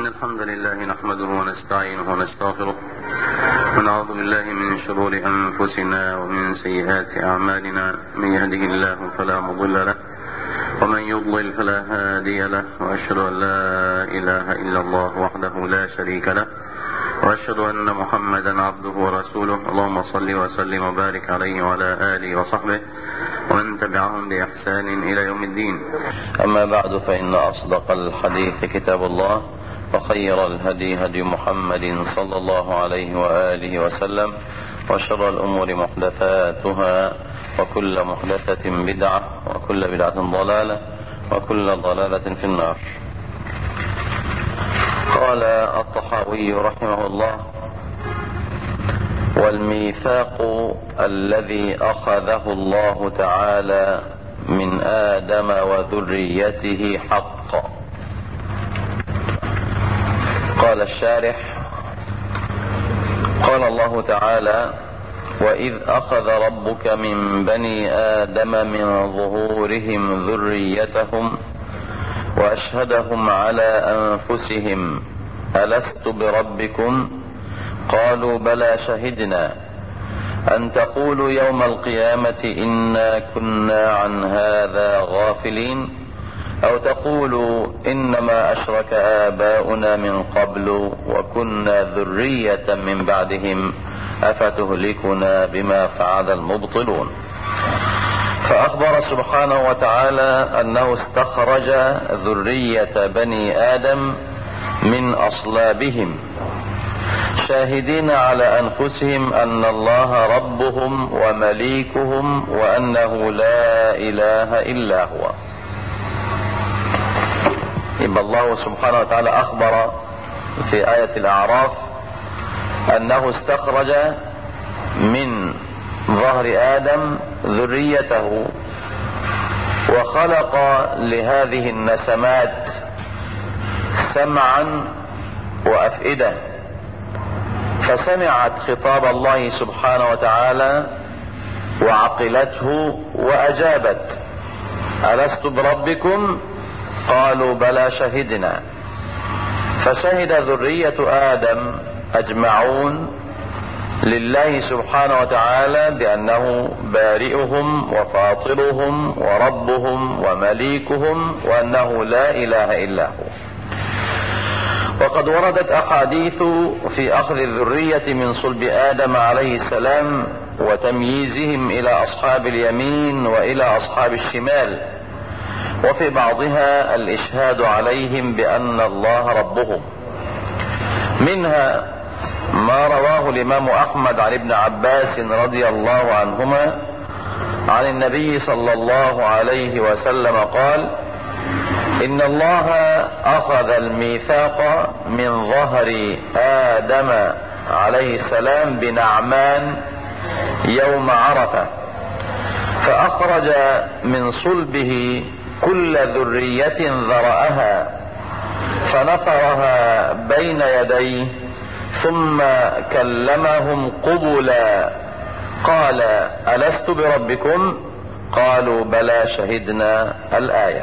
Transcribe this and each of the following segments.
إن الحمد لله نحمده ونستعينه ونستغفره ونعوذ بالله من شرور أنفسنا ومن سيئات أعمالنا من يهده الله فلا مضل له ومن يضلل فلا هادي له وأشهد أن لا إله إلا الله وحده لا شريك له وأشهد أن محمدا عبده ورسوله اللهم صل وسلم وبارك عليه وعلى آله وصحبه ومن تبعهم بإحسان إلى يوم الدين أما بعد فإن أصدق الحديث كتاب الله وخير الهدي هدي محمد صلى الله عليه وآله وسلم وشر الأمور محدثاتها وكل محدثة بدعة وكل بدعة ضلالة وكل ضلالة في النار قال الطحاوي رحمه الله والميثاق الذي أخذه الله تعالى من آدم وذريته حق قال الشارح قال الله تعالى وإذ أخذ ربك من بني آدم من ظهورهم ذريتهم وأشهدهم على أنفسهم ألست بربكم قالوا بلى شهدنا أن تقولوا يوم القيامة إنا كنا عن هذا غافلين أو تقولوا إنما أشرك آباؤنا من قبل وكنا ذرية من بعدهم أفتهلكنا بما فعل المبطلون فأخبر سبحانه وتعالى أنه استخرج ذرية بني آدم من أصلابهم شاهدين على أنفسهم أن الله ربهم ومليكهم وأنه لا إله إلا هو يبقى الله سبحانه وتعالى أخبر في آية الأعراف أنه استخرج من ظهر آدم ذريته وخلق لهذه النسمات سمعا وأفئدة فسمعت خطاب الله سبحانه وتعالى وعقلته وأجابت ألست بربكم قالوا بلى شهدنا فشهد ذرية آدم أجمعون لله سبحانه وتعالى بأنه بارئهم وفاطرهم وربهم ومليكهم وأنه لا إله إلا هو وقد وردت أحاديث في أخذ الذرية من صلب آدم عليه السلام وتمييزهم إلى أصحاب اليمين وإلى أصحاب الشمال وفي بعضها الإشهاد عليهم بأن الله ربهم منها ما رواه الإمام أحمد عن ابن عباس رضي الله عنهما عن النبي صلى الله عليه وسلم قال إن الله أخذ الميثاق من ظهر آدم عليه السلام بنعمان يوم عرفة فأخرج من صلبه كل ذرية ذرأها فنثرها بين يديه ثم كلمهم قبلا قال ألست بربكم قالوا بلى شهدنا الآية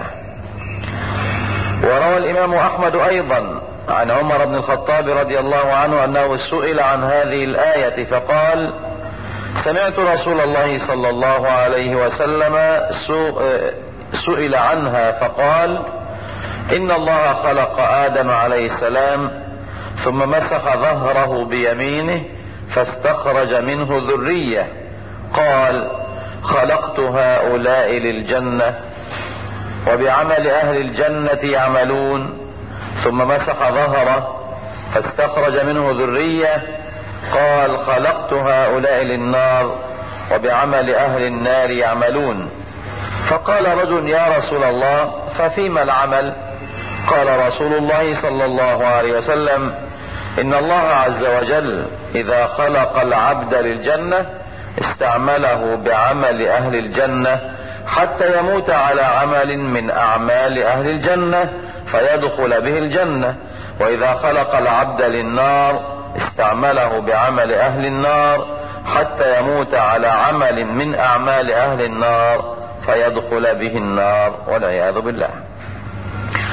وروى الإمام أحمد أيضا عن عمر بن الخطاب رضي الله عنه أنه سئل عن هذه الآية فقال سمعت رسول الله صلى الله عليه وسلم سئل عنها فقال إن الله خلق آدم عليه السلام ثم مسح ظهره بيمينه فاستخرج منه ذرية قال خلقت هؤلاء للجنة وبعمل أهل الجنة يعملون ثم مسح ظهره فاستخرج منه ذرية قال خلقت هؤلاء للنار وبعمل أهل النار يعملون فقال رجل يا رسول الله ففيما العمل قال رسول الله صلى الله عليه وسلم إن الله عز وجل إذا خلق العبد للجنة استعمله بعمل أهل الجنة حتى يموت على عمل من أعمال أهل الجنة فيدخل به الجنة وإذا خلق العبد للنار استعمله بعمل أهل النار حتى يموت على عمل من أعمال أهل النار فيدخل به النار والعياذ بالله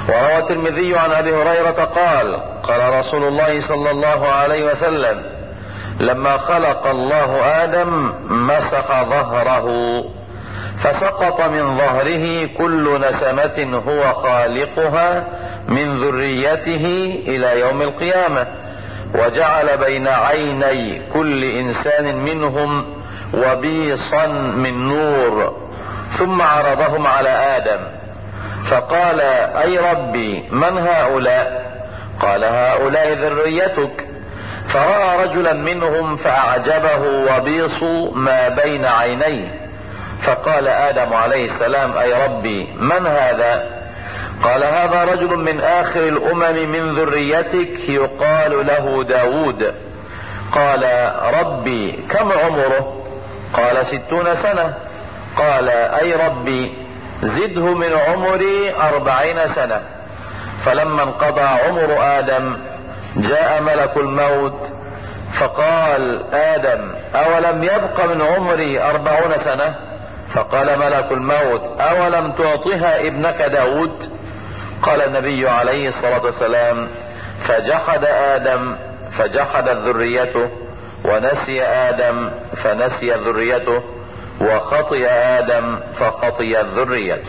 وروى الترمذي عن ابي هريره قال قال رسول الله صلى الله عليه وسلم لما خلق الله ادم مسح ظهره فسقط من ظهره كل نسمه هو خالقها من ذريته الى يوم القيامه وجعل بين عيني كل انسان منهم وبيصا من نور ثم عرضهم على ادم فقال اي ربي من هؤلاء قال هؤلاء ذريتك فراى رجلا منهم فاعجبه وبيص ما بين عينيه فقال ادم عليه السلام اي ربي من هذا قال هذا رجل من اخر الامم من ذريتك يقال له داود قال ربي كم عمره قال ستون سنة قال اي ربي زده من عمري اربعين سنة فلما انقضى عمر ادم جاء ملك الموت فقال ادم اولم يبق من عمري اربعون سنة فقال ملك الموت اولم تعطها ابنك داود قال النبي عليه الصلاة والسلام فجحد ادم فجحدت ذريته ونسي ادم فنسي ذريته وخطي ادم فخطيت ذريته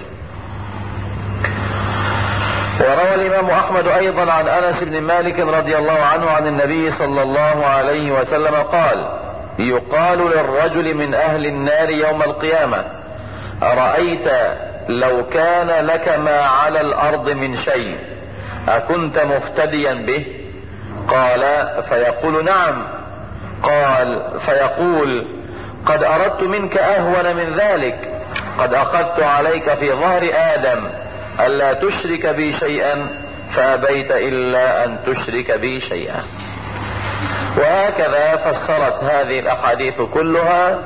وروى الامام احمد ايضا عن انس بن مالك رضي الله عنه عن النبي صلى الله عليه وسلم قال يقال للرجل من اهل النار يوم القيامه ارايت لو كان لك ما على الارض من شيء اكنت مفتديا به قال فيقول نعم قال فيقول قد اردت منك اهون من ذلك قد اخذت عليك في ظهر ادم الا تشرك بي شيئا فابيت الا ان تشرك بي شيئا وهكذا فسرت هذه الاحاديث كلها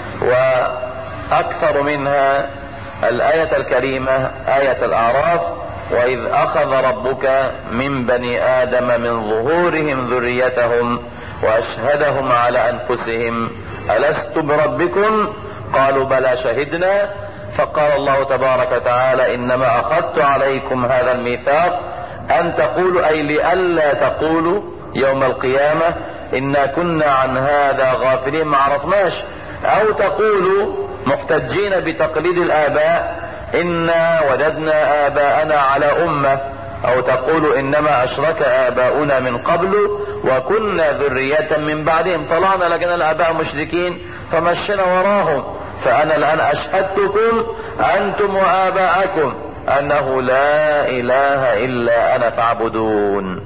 واكثر منها الايه الكريمه ايه الاعراف واذ اخذ ربك من بني ادم من ظهورهم ذريتهم واشهدهم على انفسهم الست بربكم قالوا بلى شهدنا فقال الله تبارك وتعالى انما اخذت عليكم هذا الميثاق ان تقولوا اي لئلا تقولوا يوم القيامة انا كنا عن هذا غافلين ما عرفناش او تقولوا محتجين بتقليد الاباء انا وجدنا اباءنا على امه او تقول انما اشرك اباؤنا من قبل وكنا ذرية من بعدهم طلعنا لكن الاباء مشركين فمشينا وراهم فانا الان اشهدتكم انتم واباءكم انه لا اله الا انا فاعبدون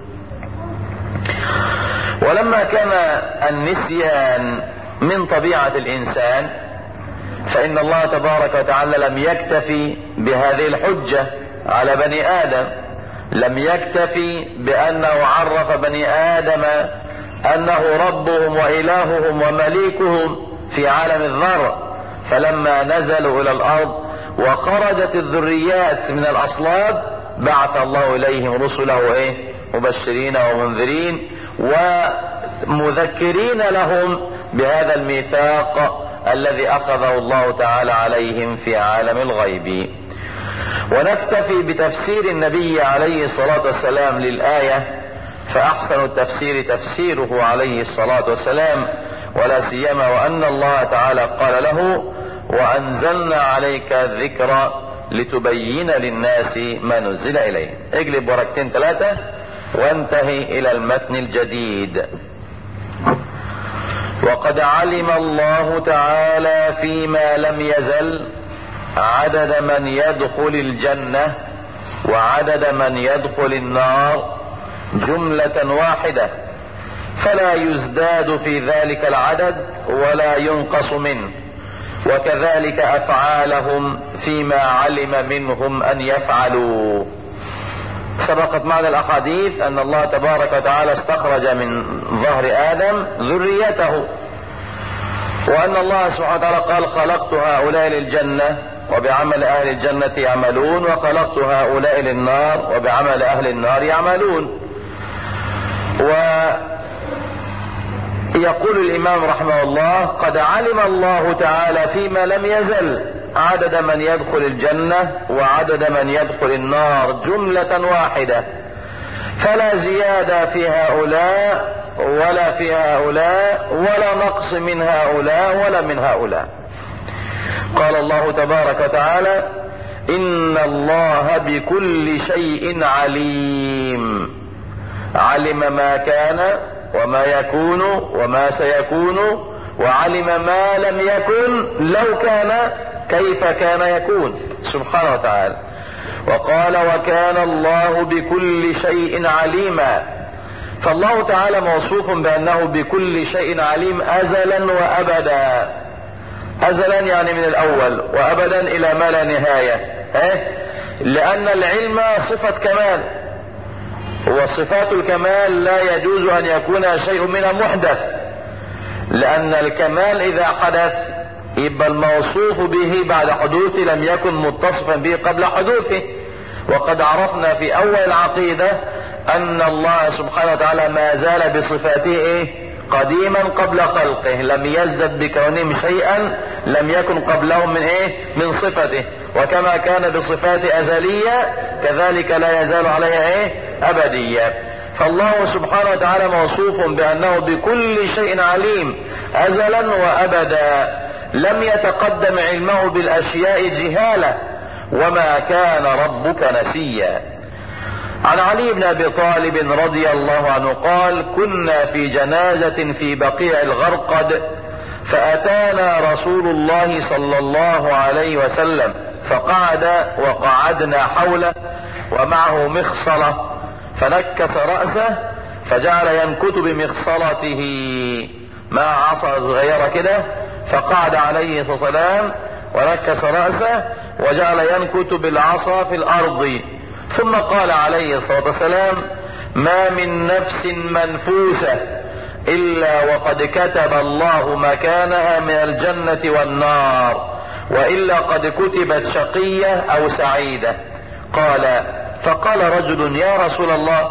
ولما كان النسيان من طبيعة الانسان فان الله تبارك وتعالى لم يكتفي بهذه الحجة على بني ادم لم يكتفي بانه عرف بني ادم انه ربهم والههم ومليكهم في عالم الذر فلما نزلوا الى الارض وخرجت الذريات من الاصلاب بعث الله اليهم رسله ايه مبشرين ومنذرين ومذكرين لهم بهذا الميثاق الذي اخذه الله تعالى عليهم في عالم الغيب ونكتفي بتفسير النبي عليه الصلاة والسلام للآية فأحسن التفسير تفسيره عليه الصلاة والسلام ولا سيما وأن الله تعالى قال له وأنزلنا عليك الذكر لتبين للناس ما نزل إليه اقلب ورقتين ثلاثة وانتهي إلى المتن الجديد وقد علم الله تعالى فيما لم يزل عدد من يدخل الجنة وعدد من يدخل النار جملة واحدة فلا يزداد في ذلك العدد ولا ينقص منه وكذلك افعالهم فيما علم منهم ان يفعلوا سبقت معنا الاحاديث ان الله تبارك وتعالى استخرج من ظهر ادم ذريته وان الله سبحانه وتعالى قال خلقت هؤلاء للجنه وبعمل اهل الجنة يعملون وخلقت هؤلاء للنار وبعمل اهل النار يعملون ويقول الامام رحمه الله قد علم الله تعالى فيما لم يزل عدد من يدخل الجنة وعدد من يدخل النار جملة واحدة فلا زيادة في هؤلاء ولا في هؤلاء ولا نقص من هؤلاء ولا من هؤلاء قال الله تبارك وتعالى ان الله بكل شيء عليم علم ما كان وما يكون وما سيكون وعلم ما لم يكن لو كان كيف كان يكون سبحانه وتعالى وقال وكان الله بكل شيء عليما فالله تعالى موصوف بانه بكل شيء عليم ازلا وابدا ازلا يعني من الاول وابدا الى ما لا نهايه لان العلم صفه كمال وصفات الكمال لا يجوز ان يكون شيء من محدث لان الكمال اذا حدث يبقى الموصوف به بعد حدوثه لم يكن متصفا به قبل حدوثه وقد عرفنا في اول العقيدة ان الله سبحانه وتعالى ما زال بصفاته ايه قديما قبل خلقه لم يزدد بكونهم شيئا لم يكن قبلهم من ايه من صفته وكما كان بصفات ازلية كذلك لا يزال عليها ايه ابدية فالله سبحانه وتعالى موصوف بانه بكل شيء عليم ازلا وابدا لم يتقدم علمه بالاشياء جهالة وما كان ربك نسيا عن علي بن ابي طالب رضي الله عنه قال كنا في جنازة في بقيع الغرقد فاتانا رسول الله صلى الله عليه وسلم فقعد وقعدنا حوله ومعه مخصلة فنكس رأسه فجعل ينكت بمخصلته مع عصا صغيرة كده فقعد عليه الصلاة والسلام ونكس رأسه وجعل ينكت بالعصا في الأرض ثم قال عليه الصلاة والسلام ما من نفس منفوسة إلا وقد كتب الله مكانها من الجنة والنار وإلا قد كتبت شقية أو سعيدة قال فقال رجل يا رسول الله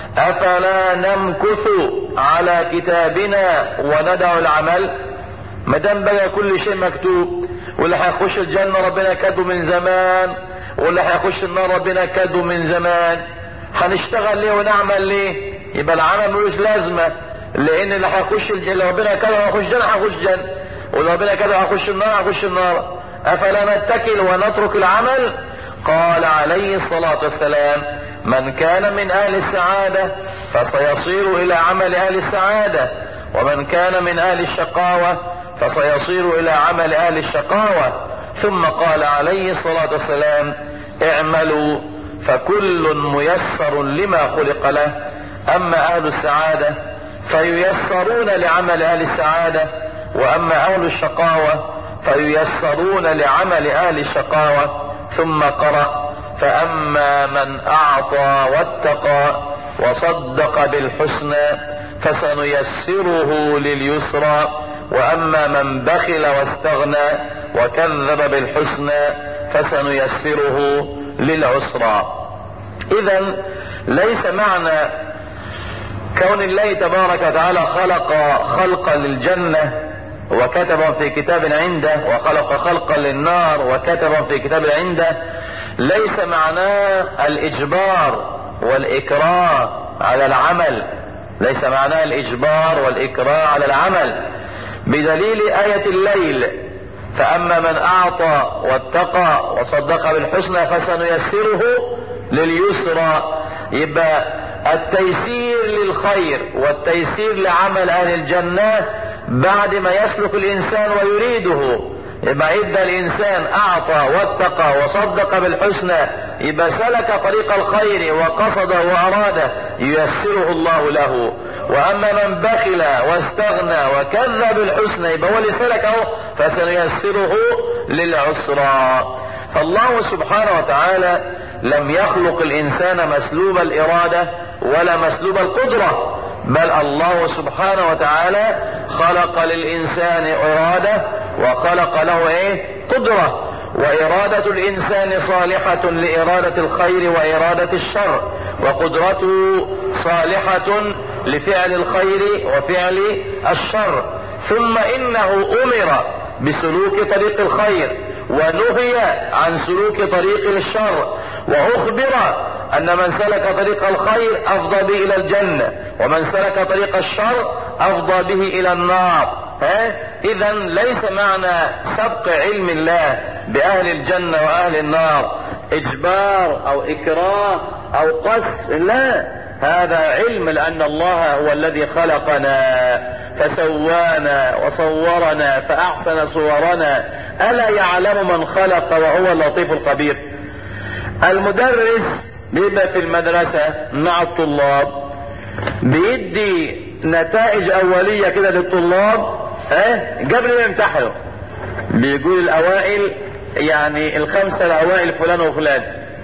أفلا نمكث على كتابنا وندع العمل ما دام بقى كل شيء مكتوب واللي هيخش الجنة ربنا كاتبه من زمان واللي هيخش النار ربنا كاتبه من زمان هنشتغل ليه ونعمل ليه يبقى العمل ملوش لازمة لان اللي هيخش اللي ربنا كاتبه هيخش جنة هيخش جنة واللي ربنا كاتبه هيخش النار هيخش النار افلا نتكل ونترك العمل قال عليه الصلاة والسلام من كان من اهل السعادة فسيصير الى عمل اهل السعادة ومن كان من اهل الشقاوة فسيصير الى عمل اهل الشقاوة ثم قال عليه الصلاة والسلام اعملوا فكل ميسر لما خلق له اما اهل السعادة فييسرون لعمل اهل السعادة واما اهل الشقاوة فييسرون لعمل اهل الشقاوة ثم قرأ فاما من اعطى واتقى وصدق بالحسنى فسنيسره لليسرى واما من بخل واستغنى وكذب بالحسنى فسنيسره للعسرى اذا ليس معنى كون الله تبارك وتعالى خلق خلقا للجنة وكتب في كتاب عنده وخلق خلقا للنار وكتب في كتاب عنده ليس معناه الاجبار والاكراه على العمل ليس معناه الاجبار والاكراه على العمل بدليل آية الليل فأما من أعطى واتقى وصدق بالحسنى فسنيسره لليسرى يبقى التيسير للخير والتيسير لعمل أهل الجنة بعد ما يسلك الإنسان ويريده يبقى إذا الإنسان أعطى واتقى وصدق بالحسنى يبقى سلك طريق الخير وقصده وأراده ييسره الله له وأما من بخل واستغنى وكذب بالحسنى يبقى هو اللي سلك أهو فسنيسره للعسرى فالله سبحانه وتعالى لم يخلق الإنسان مسلوب الإرادة ولا مسلوب القدرة بل الله سبحانه وتعالى خلق للإنسان إرادة وخلق له إيه قدرة وإرادة الإنسان صالحة لإرادة الخير وإرادة الشر وقدرته صالحة لفعل الخير وفعل الشر ثم إنه أمر بسلوك طريق الخير ونهي عن سلوك طريق الشر واخبر ان من سلك طريق الخير افضى به الى الجنة ومن سلك طريق الشر افضى به الى النار ها اذا ليس معنى سبق علم الله باهل الجنة واهل النار اجبار او اكراه او قص لا هذا علم لان الله هو الذي خلقنا فسوانا وصورنا فاحسن صورنا الا يعلم من خلق وهو اللطيف الخبير المدرس بيبقى في المدرسة مع الطلاب بيدي نتائج اولية كده للطلاب اه قبل ما يمتحنوا بيقول الاوائل يعني الخمسة الاوائل فلان وفلان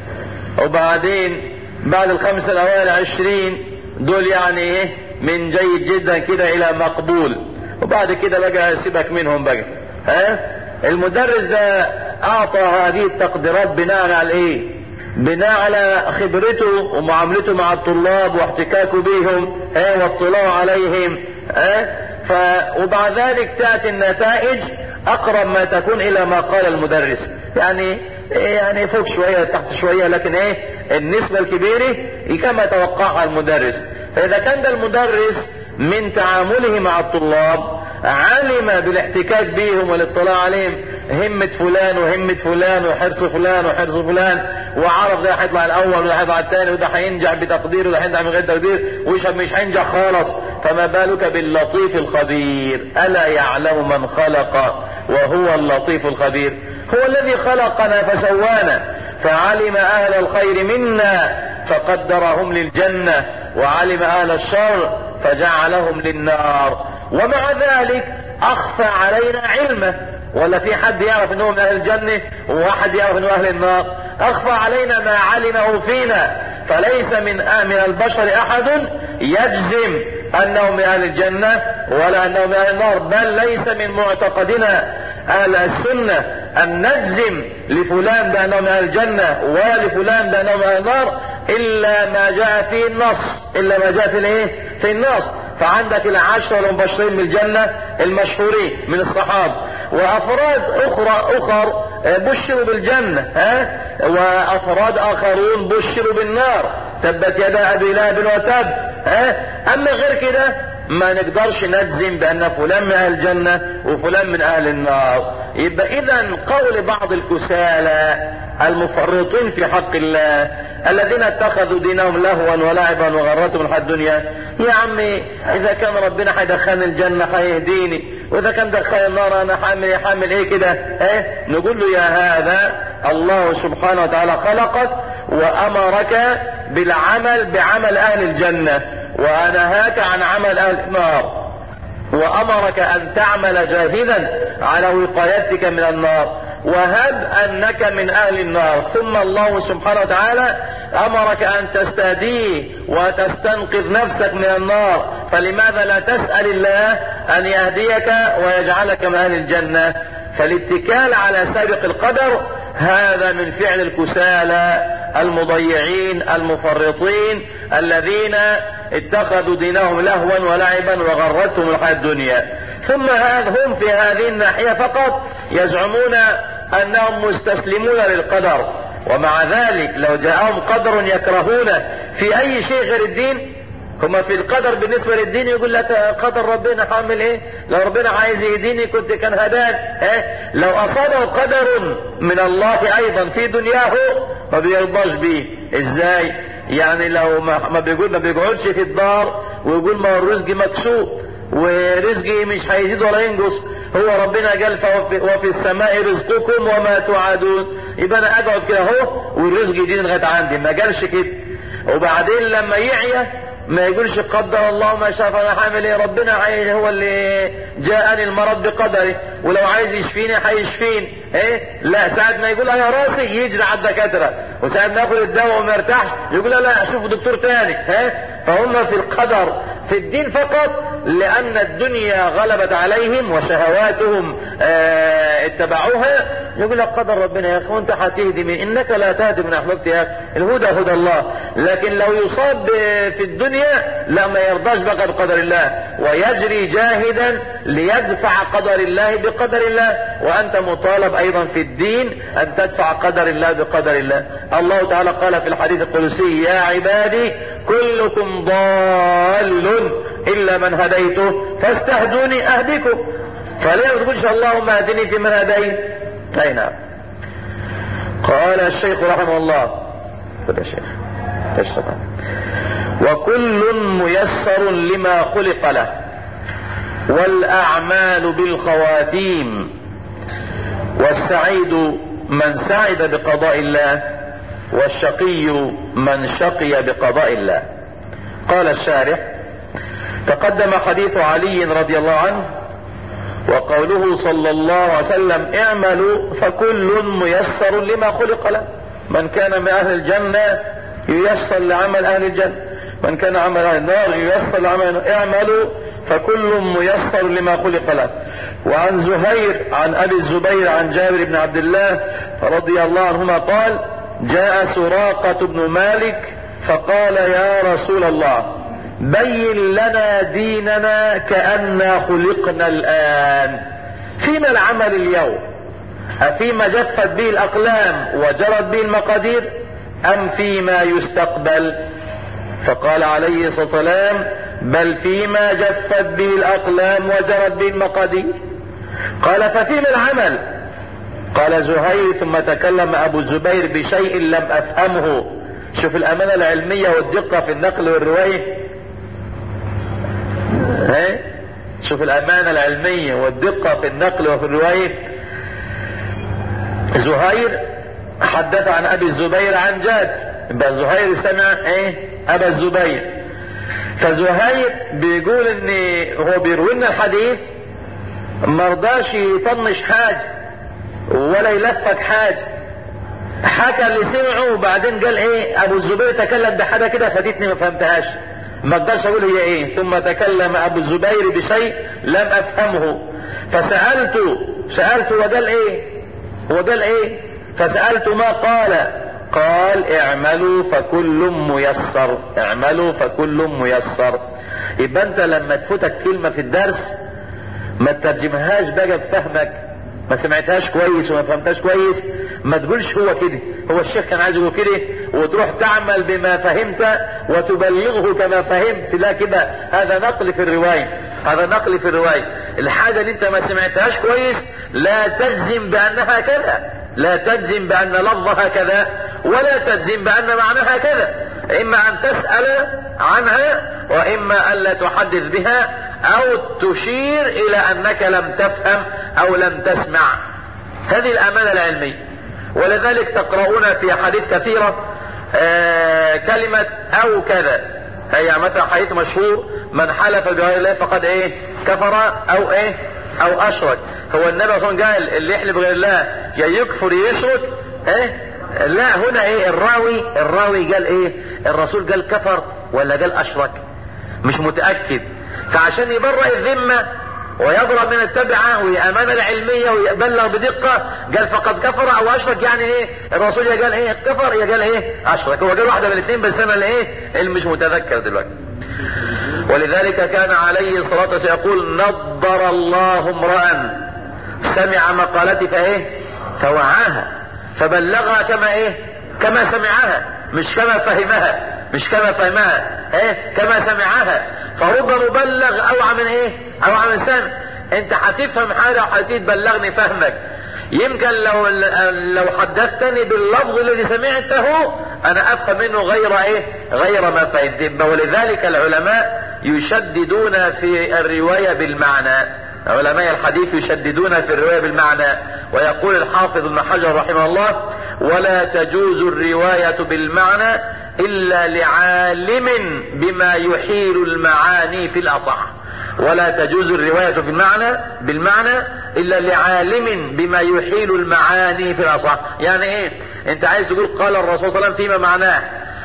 وبعدين بعد الخمسة الاوائل عشرين دول يعني ايه من جيد جدا كده الى مقبول وبعد كده بقى سيبك منهم بقى ها المدرس ده اعطى هذه التقديرات بناء على ايه بناء على خبرته ومعاملته مع الطلاب واحتكاكه بهم ها واطلاعه عليهم ها ف وبعد ذلك تاتي النتائج اقرب ما تكون الى ما قال المدرس يعني يعني فوق شوية تحت شوية لكن ايه النسبة الكبيرة كما توقعها المدرس فاذا كان ده المدرس من تعامله مع الطلاب علم بالاحتكاك بهم والاطلاع عليهم همة فلان وهمة فلان وحرص فلان وحرص فلان وعرف ده هيطلع الاول وده هيطلع الثاني وده هينجح بتقدير وده هينجح من غير تقدير وش مش هينجح خالص فما بالك باللطيف الخبير الا يعلم من خلق وهو اللطيف الخبير هو الذي خلقنا فسوانا فعلم اهل الخير منا فقدرهم للجنة وعلم اهل الشر فجعلهم للنار ومع ذلك اخفى علينا علمه ولا في حد يعرف انه من اهل الجنة وواحد يعرف انه اهل النار اخفى علينا ما علمه فينا فليس من من البشر احد يجزم انه من اهل الجنة ولا انه من اهل النار بل ليس من معتقدنا اهل السنة ان نجزم لفلان بانه من اهل الجنة ولفلان بانه من اهل النار الا ما جاء فيه النص الا ما جاء في الايه في النص فعندك العشرة المبشرين بالجنة المشهورين من الصحابة وافراد اخرى اخر بشروا بالجنة ها وافراد اخرون بشروا بالنار تبت يدا ابي لهب وتب ها اما غير كده ما نقدرش نجزم بان فلان من اهل الجنة وفلان من اهل النار يبقى اذا قول بعض الكسالى المفرطين في حق الله الذين اتخذوا دينهم لهوا ولعبا وغرتهم الحياة الدنيا يا عمي اذا كان ربنا هيدخلني الجنة هيهديني واذا كان دخل النار انا حامل حامل ايه كده ايه نقول له يا هذا الله سبحانه وتعالى خلقك وامرك بالعمل بعمل اهل الجنة ونهاك عن عمل اهل النار وامرك ان تعمل جاهدا على وقايتك من النار وهب انك من اهل النار ثم الله سبحانه وتعالى امرك ان تستهديه وتستنقذ نفسك من النار فلماذا لا تسأل الله ان يهديك ويجعلك من اهل الجنة فالاتكال على سابق القدر هذا من فعل الكسالى المضيعين المفرطين الذين اتخذوا دينهم لهوا ولعبا وغرتهم الحياة الدنيا ثم هم في هذه الناحية فقط يزعمون انهم مستسلمون للقدر ومع ذلك لو جاءهم قدر يكرهونه في اي شيء غير الدين هما في القدر بالنسبة للدين يقول لك قدر ربنا هعمل ايه لو ربنا عايز يهديني كنت كان هدان ايه لو اصابه قدر من الله ايضا في دنياه ما بيرضاش بيه ازاي يعني لو ما, ما بيقول ما بيقعدش في الدار ويقول ما هو الرزق مكسوب ورزقي مش هيزيد ولا ينقص هو ربنا قال وفي السماء رزقكم وما توعدون يبقى انا اقعد كده اهو والرزق يجي لغايه عندي ما قالش كده وبعدين لما يعيا ما يقولش قدر الله ما شاف انا هعمل ايه ربنا عايز هو اللي جاءني المرض بقدره ولو عايز يشفيني هيشفيني ايه لا ساعة ما يقول يا راسي يجري على الدكاترة وساعة ما ياخد الدواء وما يرتاحش يقول لا شوف دكتور تاني ها فهم في القدر في الدين فقط لان الدنيا غلبت عليهم وشهواتهم اه اتبعوها يقول لك قدر ربنا يا اخي وانت هتهدي من انك لا تهدي من احببت يا اخي الهدى هدى الله لكن لو يصاب في الدنيا لا ما يرضاش بقى بقدر الله ويجري جاهدا ليدفع قدر الله بقدر الله وانت مطالب ايضا في الدين ان تدفع قدر الله بقدر الله الله تعالى قال في الحديث القدسي يا عبادي كلكم ضال الا من هديته فاستهدوني اهدكم فليه ما تقولش اللهم اهدني في من هديت اي نعم قال الشيخ رحمه الله خذ يا شيخ تشتغل وكل ميسر لما خلق له والاعمال بالخواتيم والسعيد من سعد بقضاء الله والشقي من شقي بقضاء الله قال الشارح تقدم حديث علي رضي الله عنه وقوله صلى الله عليه وسلم اعملوا فكل ميسر لما خلق له من كان من اهل الجنة ييسر لعمل اهل الجنة من كان عمل اهل النار ييسر لعمل اعملوا فكل ميسر لما خلق له وعن زهير عن ابي الزبير عن جابر بن عبد الله رضي الله عنهما قال جاء سراقة بن مالك فقال يا رسول الله بين لنا ديننا كأننا خلقنا الآن فيما العمل اليوم أفيما جفت به الأقلام وجرت به المقادير أم فيما يستقبل فقال عليه الصلاة والسلام بل فيما جفت به الأقلام وجرت به المقادير قال ففيما العمل قال زهير ثم تكلم أبو الزبير بشيء لم أفهمه شوف الأمانة العلمية والدقة في النقل والرواية ها شوف الأمانة العلمية والدقة في النقل وفي الرواية زهير حدث عن أبي الزبير عن جاد يبقى زهير سمع ايه أبا الزبير فزهير بيقول ان هو بيروي لنا الحديث مرضاش يطنش حاجة ولا يلفك حاجة حكى اللي سمعه وبعدين قال ايه ابو الزبير تكلم بحاجة كده فاتتني ما فهمتهاش ما اقدرش اقول هي ايه ثم تكلم ابو الزبير بشيء لم افهمه فسألته سألته وقال ايه وقال ايه فسألت ما قال قال اعملوا فكل ميسر اعملوا فكل ميسر يبقى انت لما تفوتك كلمة في الدرس ما تترجمهاش بقى بفهمك ما سمعتهاش كويس وما فهمتهاش كويس ما تقولش هو كده هو الشيخ كان عايز يقول كده وتروح تعمل بما فهمت وتبلغه كما فهمت لا كده هذا نقل في الرواية هذا نقل في الرواية الحاجة اللي انت ما سمعتهاش كويس لا تجزم بانها كذا لا تجزم بان لفظها كذا ولا تجزم بان معناها كذا اما ان تسأل عنها واما ان لا تحدث بها او تشير الى انك لم تفهم او لم تسمع هذه الامانة العلمية ولذلك تقرؤون في حديث كثيرة آه كلمة او كذا هي مثلا حديث مشهور من حلف بغير الله فقد ايه كفر او ايه او اشرك هو النبي صلى الله عليه وسلم قال اللي يحلف بغير الله يا يكفر يشرك ايه لا هنا ايه الراوي الراوي قال ايه الرسول قال كفر ولا قال اشرك مش متأكد فعشان يبرأ الذمة ويضرب من التبعة ويأمانة العلمية ويبلغ بدقة قال فقد كفر او اشرك يعني ايه الرسول يا قال ايه كفر يا قال ايه اشرك هو قال واحدة من الاثنين بس انا الايه اللي مش متذكر دلوقتي ولذلك كان عليه الصلاة والسلام يقول نضر الله امرأ سمع مقالتي فايه فوعاها فبلغها كما ايه كما سمعها مش كما فهمها مش كما فهمها ايه كما سمعها فرب مبلغ اوعى من ايه اوعى من سمع انت هتفهم حاجة وهتيجي تبلغني فهمك يمكن لو لو حدثتني باللفظ الذي سمعته انا افهم منه غير ايه غير ما فهمت ولذلك العلماء يشددون في الرواية بالمعنى علماء الحديث يشددون في الرواية بالمعنى ويقول الحافظ ابن حجر رحمه الله ولا تجوز الرواية بالمعنى الا لعالم بما يحيل المعاني في الاصح ولا تجوز الرواية بالمعنى بالمعنى الا لعالم بما يحيل المعاني في الاصح يعني ايه انت عايز تقول قال الرسول صلى الله عليه وسلم فيما معناه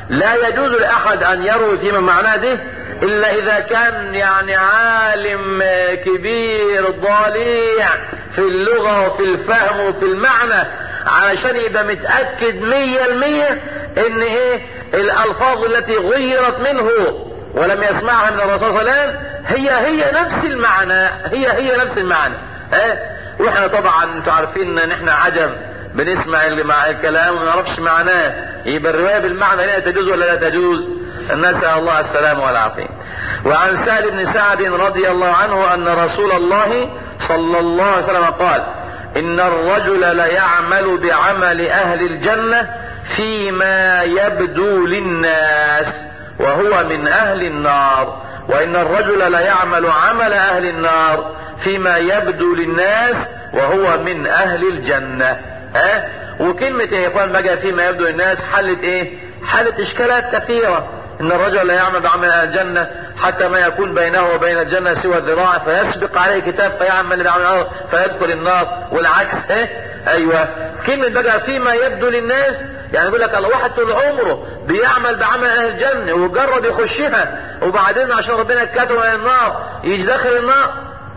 لا يجوز لأحد أن يروي فيما معناه ده إلا إذا كان يعني عالم كبير ضليع في اللغة وفي الفهم وفي المعنى علشان يبقى متأكد مية المية إن إيه الألفاظ التي غيرت منه ولم يسمعها من الرسول صلى الله عليه وسلم هي هي نفس المعنى هي هي نفس المعنى ها واحنا طبعا انتوا عارفين ان احنا عجم بنسمع اللي مع الكلام وما نعرفش معناه يبقى الروايه بالمعنى هنا تجوز ولا لا تجوز نسال الله السلامه والعافيه وعن سهل بن سعد رضي الله عنه ان رسول الله صلى الله عليه وسلم قال ان الرجل ليعمل بعمل اهل الجنه فيما يبدو للناس وهو من اهل النار وان الرجل ليعمل عمل اهل النار فيما يبدو للناس وهو من اهل الجنة ها وكلمة يا اخوان بقى فيما يبدو للناس حلت ايه حلت اشكالات كثيرة ان الرجل لا يعمل بعمل اهل الجنة حتى ما يكون بينه وبين الجنة سوى الذراع فيسبق عليه كتاب فيعمل بعمل فيدخل النار والعكس ايه ايوه كلمة بقى فيما يبدو للناس يعني يقول لك الله واحد طول عمره بيعمل بعمل اهل الجنة وجرب يخشها وبعدين عشان ربنا كتبه الى النار يجي داخل النار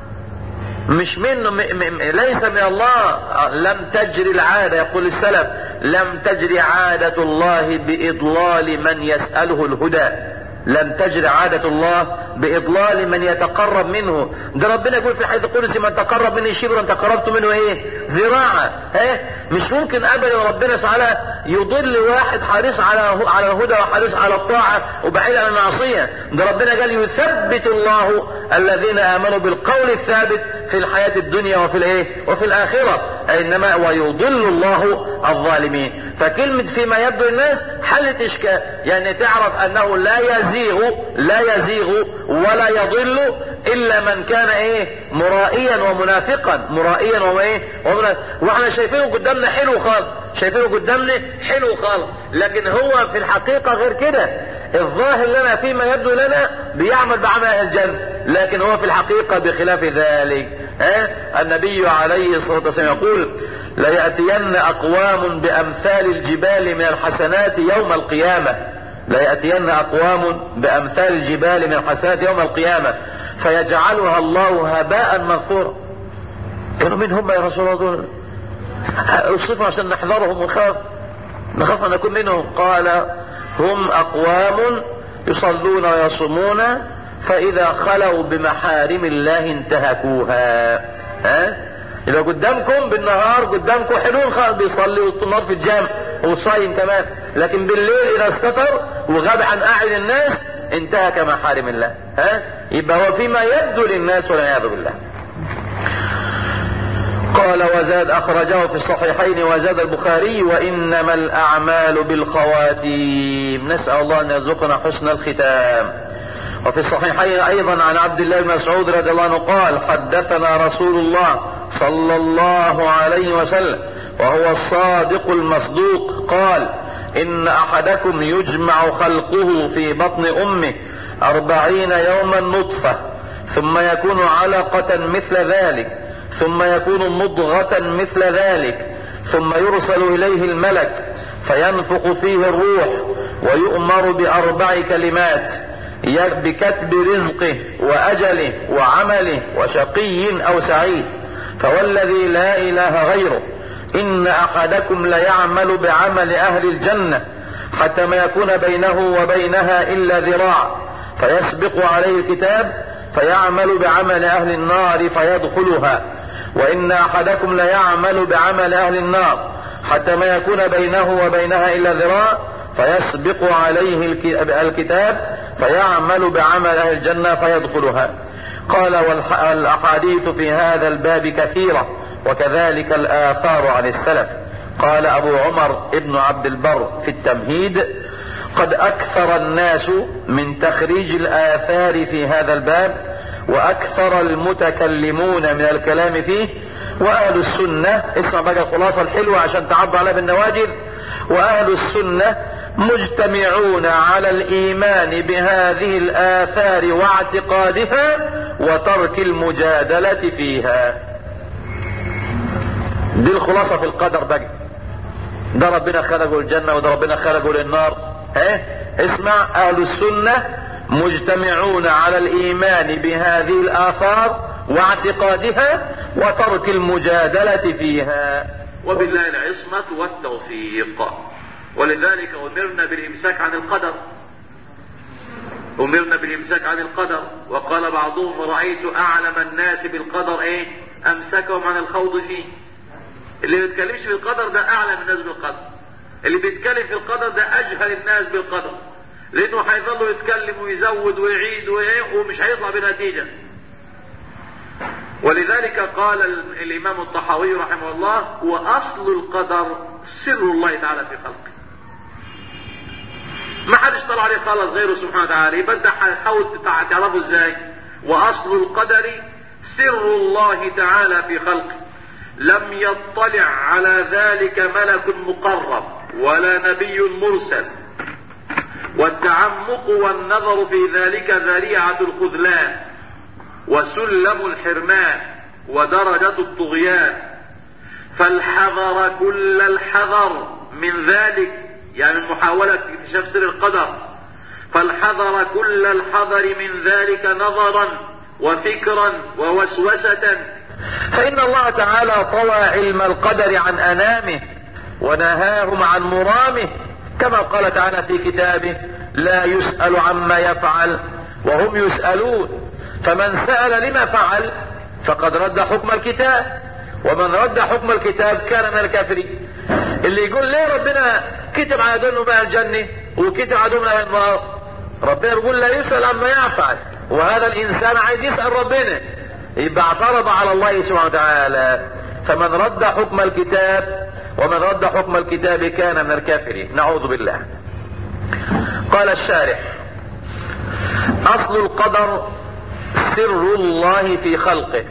مش منه م م ليس من الله لم تجري العادة يقول السلف لم تجري عادة الله بإضلال من يسأله الهدى لم تجري عادة الله بإضلال من يتقرب منه ده ربنا يقول في الحديث القدسي من تقرب مني شبرا تقربت منه ايه ذراعا ها مش ممكن ابدا ربنا سبحانه يضل واحد حريص على على الهدى وحريص على الطاعة وبعيد عن المعصية ده ربنا قال يثبت الله الذين امنوا بالقول الثابت في الحياة الدنيا وفي الايه وفي الاخرة انما ويضل الله الظالمين فكلمة فيما يبدو الناس حلت اشكال يعني تعرف انه لا يزيغ لا يزيغ ولا يضل الا من كان ايه مرائيا ومنافقا مرائيا وايه واحنا شايفينه قدامنا حلو خالص شايفينه قدامنا حلو خالص لكن هو في الحقيقة غير كده الظاهر لنا فيما يبدو لنا بيعمل بعمل اهل الجنة لكن هو في الحقيقة بخلاف ذلك ها النبي عليه الصلاة والسلام يقول ليأتين أقوام بأمثال الجبال من الحسنات يوم القيامة ليأتين أقوام بأمثال الجبال من الحسنات يوم القيامة فيجعلها الله هباء منثورا كانوا من هم يا رسول الله اوصفهم عشان نحذرهم ونخاف نخاف ان نكون منهم قال هم اقوام يصلون ويصومون فاذا خلوا بمحارم الله انتهكوها ها يبقى قدامكم بالنهار قدامكم حلول خالص بيصلي وسط النار في الجامع وصايم كمان لكن بالليل اذا استتر وغاب عن اعين الناس انتهك محارم الله ها يبقى هو فيما يبدو للناس والعياذ بالله قال وزاد اخرجه في الصحيحين وزاد البخاري وانما الاعمال بالخواتيم نسال الله ان يرزقنا حسن الختام وفي الصحيحين ايضا عن عبد الله بن مسعود رضي الله عنه قال حدثنا رسول الله صلى الله عليه وسلم وهو الصادق المصدوق قال ان احدكم يجمع خلقه في بطن امه اربعين يوما نطفة ثم يكون علقة مثل ذلك ثم يكون مضغة مثل ذلك ثم يرسل اليه الملك فينفخ فيه الروح ويؤمر باربع كلمات بكتب رزقه واجله وعمله وشقي او سعيد فوالذي لا اله غيره ان احدكم ليعمل بعمل اهل الجنة حتى ما يكون بينه وبينها الا ذراع فيسبق عليه الكتاب فيعمل بعمل اهل النار فيدخلها وان احدكم ليعمل بعمل اهل النار حتى ما يكون بينه وبينها الا ذراع فيسبق عليه الكتاب فيعمل بعمل اهل الجنة فيدخلها قال والاحاديث في هذا الباب كثيرة وكذلك الاثار عن السلف قال ابو عمر ابن عبد البر في التمهيد قد اكثر الناس من تخريج الاثار في هذا الباب واكثر المتكلمون من الكلام فيه واهل السنة اسمع بقى الخلاصة الحلوة عشان تعض عليها بالنواجذ واهل السنة مجتمعون على الايمان بهذه الاثار واعتقادها وترك المجادلة فيها دي الخلاصة في القدر بقى ده ربنا خلقه الجنة وده ربنا خلقه للنار ها اسمع اهل السنة مجتمعون على الايمان بهذه الاثار واعتقادها وترك المجادلة فيها وبالله العصمة والتوفيق ولذلك أمرنا بالإمساك عن القدر أمرنا بالإمساك عن القدر وقال بعضهم رأيت أعلم الناس بالقدر إيه أمسكهم عن الخوض فيه اللي بيتكلمش في القدر ده أعلم الناس بالقدر اللي بيتكلم في القدر ده أجهل الناس بالقدر لأنه هيظل يتكلم ويزود ويعيد ومش هيطلع بنتيجة ولذلك قال الإمام الطحاوي رحمه الله وأصل القدر سر الله تعالى في خلقه ما حدش طلع عليه خالص غيره سبحانه وتعالى يبقى انت حاول تعرفه ازاي واصل القدر سر الله تعالى في خلقه لم يطلع على ذلك ملك مقرب ولا نبي مرسل والتعمق والنظر في ذلك ذريعة الخذلان وسلم الحرمان ودرجة الطغيان فالحذر كل الحذر من ذلك يعني من محاولة اكتشاف سر القدر فالحذر كل الحذر من ذلك نظرا وفكرا ووسوسة فإن الله تعالى طوى علم القدر عن أنامه ونهاهم عن مرامه كما قال تعالى في كتابه لا يسأل عما يفعل وهم يسألون فمن سأل لما فعل فقد رد حكم الكتاب ومن رد حكم الكتاب كان من الكافرين اللي يقول ليه ربنا كتب على دونه بقى الجنة وكتب على دونه النار ربنا يقول لا يسأل عما يفعل وهذا الإنسان عايز يسأل ربنا يبقى اعترض على الله سبحانه وتعالى فمن رد حكم الكتاب ومن رد حكم الكتاب كان من الكافرين نعوذ بالله قال الشارح اصل القدر سر الله في خلقه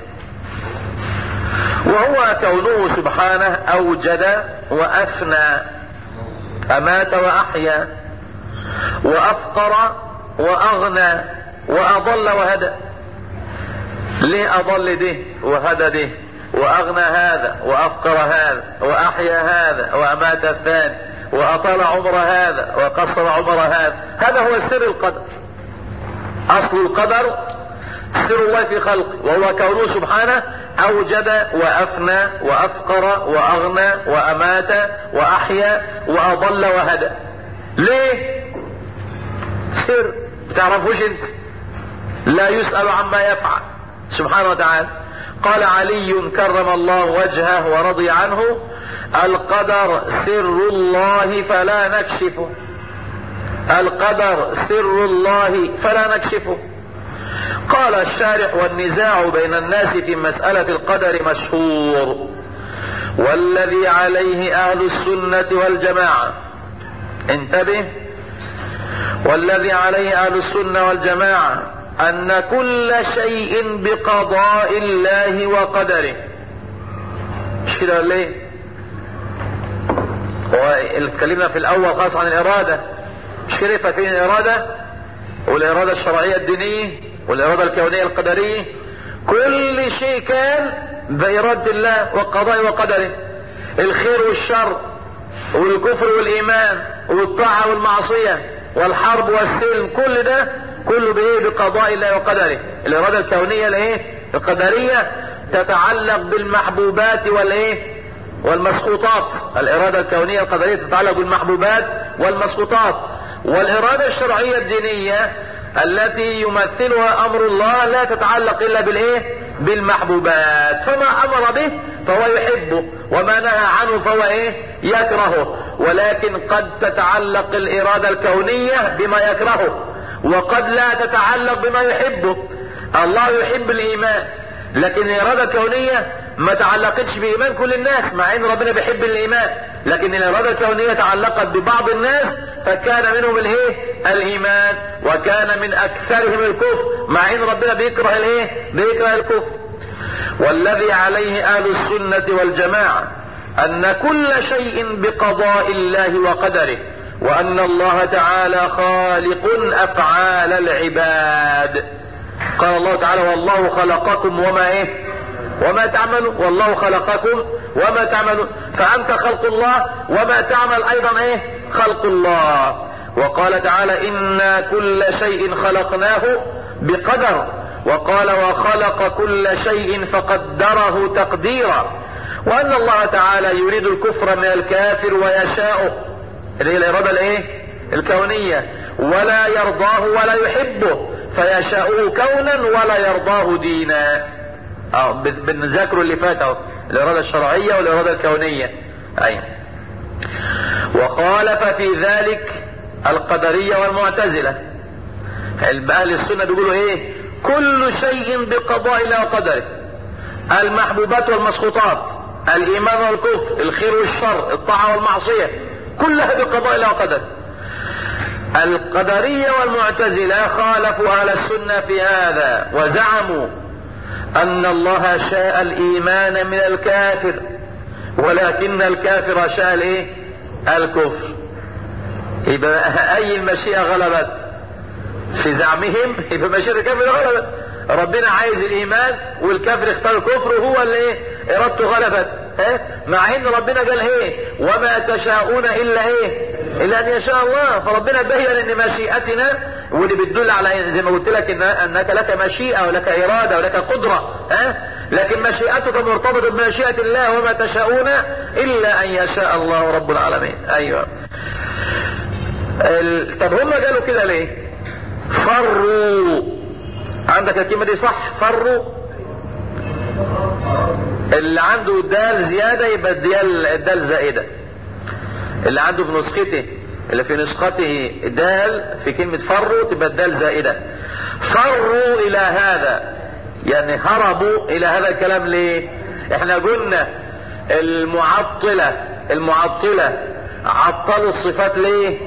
وهو كونه سبحانه اوجد وافنى امات واحيا وافقر واغنى واضل وهدى ليه اضل ده وهدى ده واغنى هذا وافقر هذا واحيا هذا وامات الثاني واطال عمر هذا وقصر عمر هذا هذا هو سر القدر اصل القدر سر الله في خلقه وهو كونه سبحانه اوجد وافنى وافقر واغنى وامات واحيا واضل وهدى ليه سر بتعرفوش انت لا يسأل عما يفعل سبحانه وتعالى قال علي كرم الله وجهه ورضي عنه القدر سر الله فلا نكشفه القدر سر الله فلا نكشفه قال الشارح والنزاع بين الناس في مسألة القدر مشهور والذي عليه أهل السنة والجماعة انتبه والذي عليه أهل السنة والجماعة أن كل شيء بقضاء الله وقدره مش كده ولا ايه؟ هو اتكلمنا في الأول خاص عن الإرادة مش كده فاكرين الإرادة والإرادة الشرعية الدينية والإرادة الكونية القدرية كل شيء كان بإرادة الله وقضاء وقدره الخير والشر والكفر والإيمان والطاعة والمعصية والحرب والسلم كل ده كله بايه بقضاء الله وقدره الاراده الكونيه الايه القدريه تتعلق بالمحبوبات والايه والمسقوطات الاراده الكونيه القدريه تتعلق بالمحبوبات والمسقوطات والاراده الشرعيه الدينيه التي يمثلها امر الله لا تتعلق الا بالايه بالمحبوبات فما امر به فهو يحبه وما نهى عنه فهو ايه يكرهه ولكن قد تتعلق الاراده الكونيه بما يكرهه وقد لا تتعلق بما يحبه الله يحب الايمان لكن الاراده الكونيه ما تعلقتش بايمان كل الناس مع ان ربنا بيحب الايمان لكن الاراده الكونيه تعلقت ببعض الناس فكان منهم الايه الايمان وكان من اكثرهم الكفر مع ان ربنا بيكره الايه بيكره الكفر والذي عليه اهل السنه والجماعه ان كل شيء بقضاء الله وقدره وان الله تعالى خالق افعال العباد قال الله تعالى والله خلقكم وما ايه وما تعملون والله خلقكم وما تعملون فانت خلق الله وما تعمل ايضا ايه خلق الله وقال تعالى إنا كل شيء خلقناه بقدر وقال وخلق كل شيء فقدره تقديرا وأن الله تعالى يريد الكفر من الكافر ويشاؤه اللي هي الإرادة الإيه؟ الكونية ولا يرضاه ولا يحبه فيشاؤه كونا ولا يرضاه دينا اه بنذاكره اللي فات اهو الاراده الشرعيه والاراده الكونيه اي وخالف في ذلك القدريه والمعتزله اهل السنه بيقولوا ايه كل شيء بقضاء الله وقدره المحبوبات والمسخوطات الايمان والكفر الخير والشر الطاعه والمعصيه كلها بقضاء الله وقدره القدرية والمعتزلة خالفوا أهل السنة في هذا وزعموا أن الله شاء الإيمان من الكافر ولكن الكافر شاء الإيه؟ الكفر يبقى أي المشيئة غلبت في زعمهم يبقى مشيئة الكافر غلبت ربنا عايز الإيمان والكافر اختار الكفر وهو اللي إيه؟ إرادته غلبت ها؟ مع إن ربنا قال إيه وما تشاءون إلا إيه الا ان يشاء الله فربنا بين ان مشيئتنا ودي بتدل على زي ما قلت لك إن انك لك مشيئه ولك اراده ولك قدره ها لكن مشيئتك مرتبطه بمشيئه الله وما تشاءون الا ان يشاء الله رب العالمين ايوه ال... طب هم قالوا كده ليه فروا عندك الكلمه دي صح فروا اللي عنده دال زياده يبقى الدال الدال زائده اللي عنده في نسخته اللي في نسخته دال في كلمة فروا تبقى الدال زائدة فروا إلى هذا يعني هربوا إلى هذا الكلام ليه؟ احنا قلنا المعطلة المعطلة عطلوا الصفات ليه؟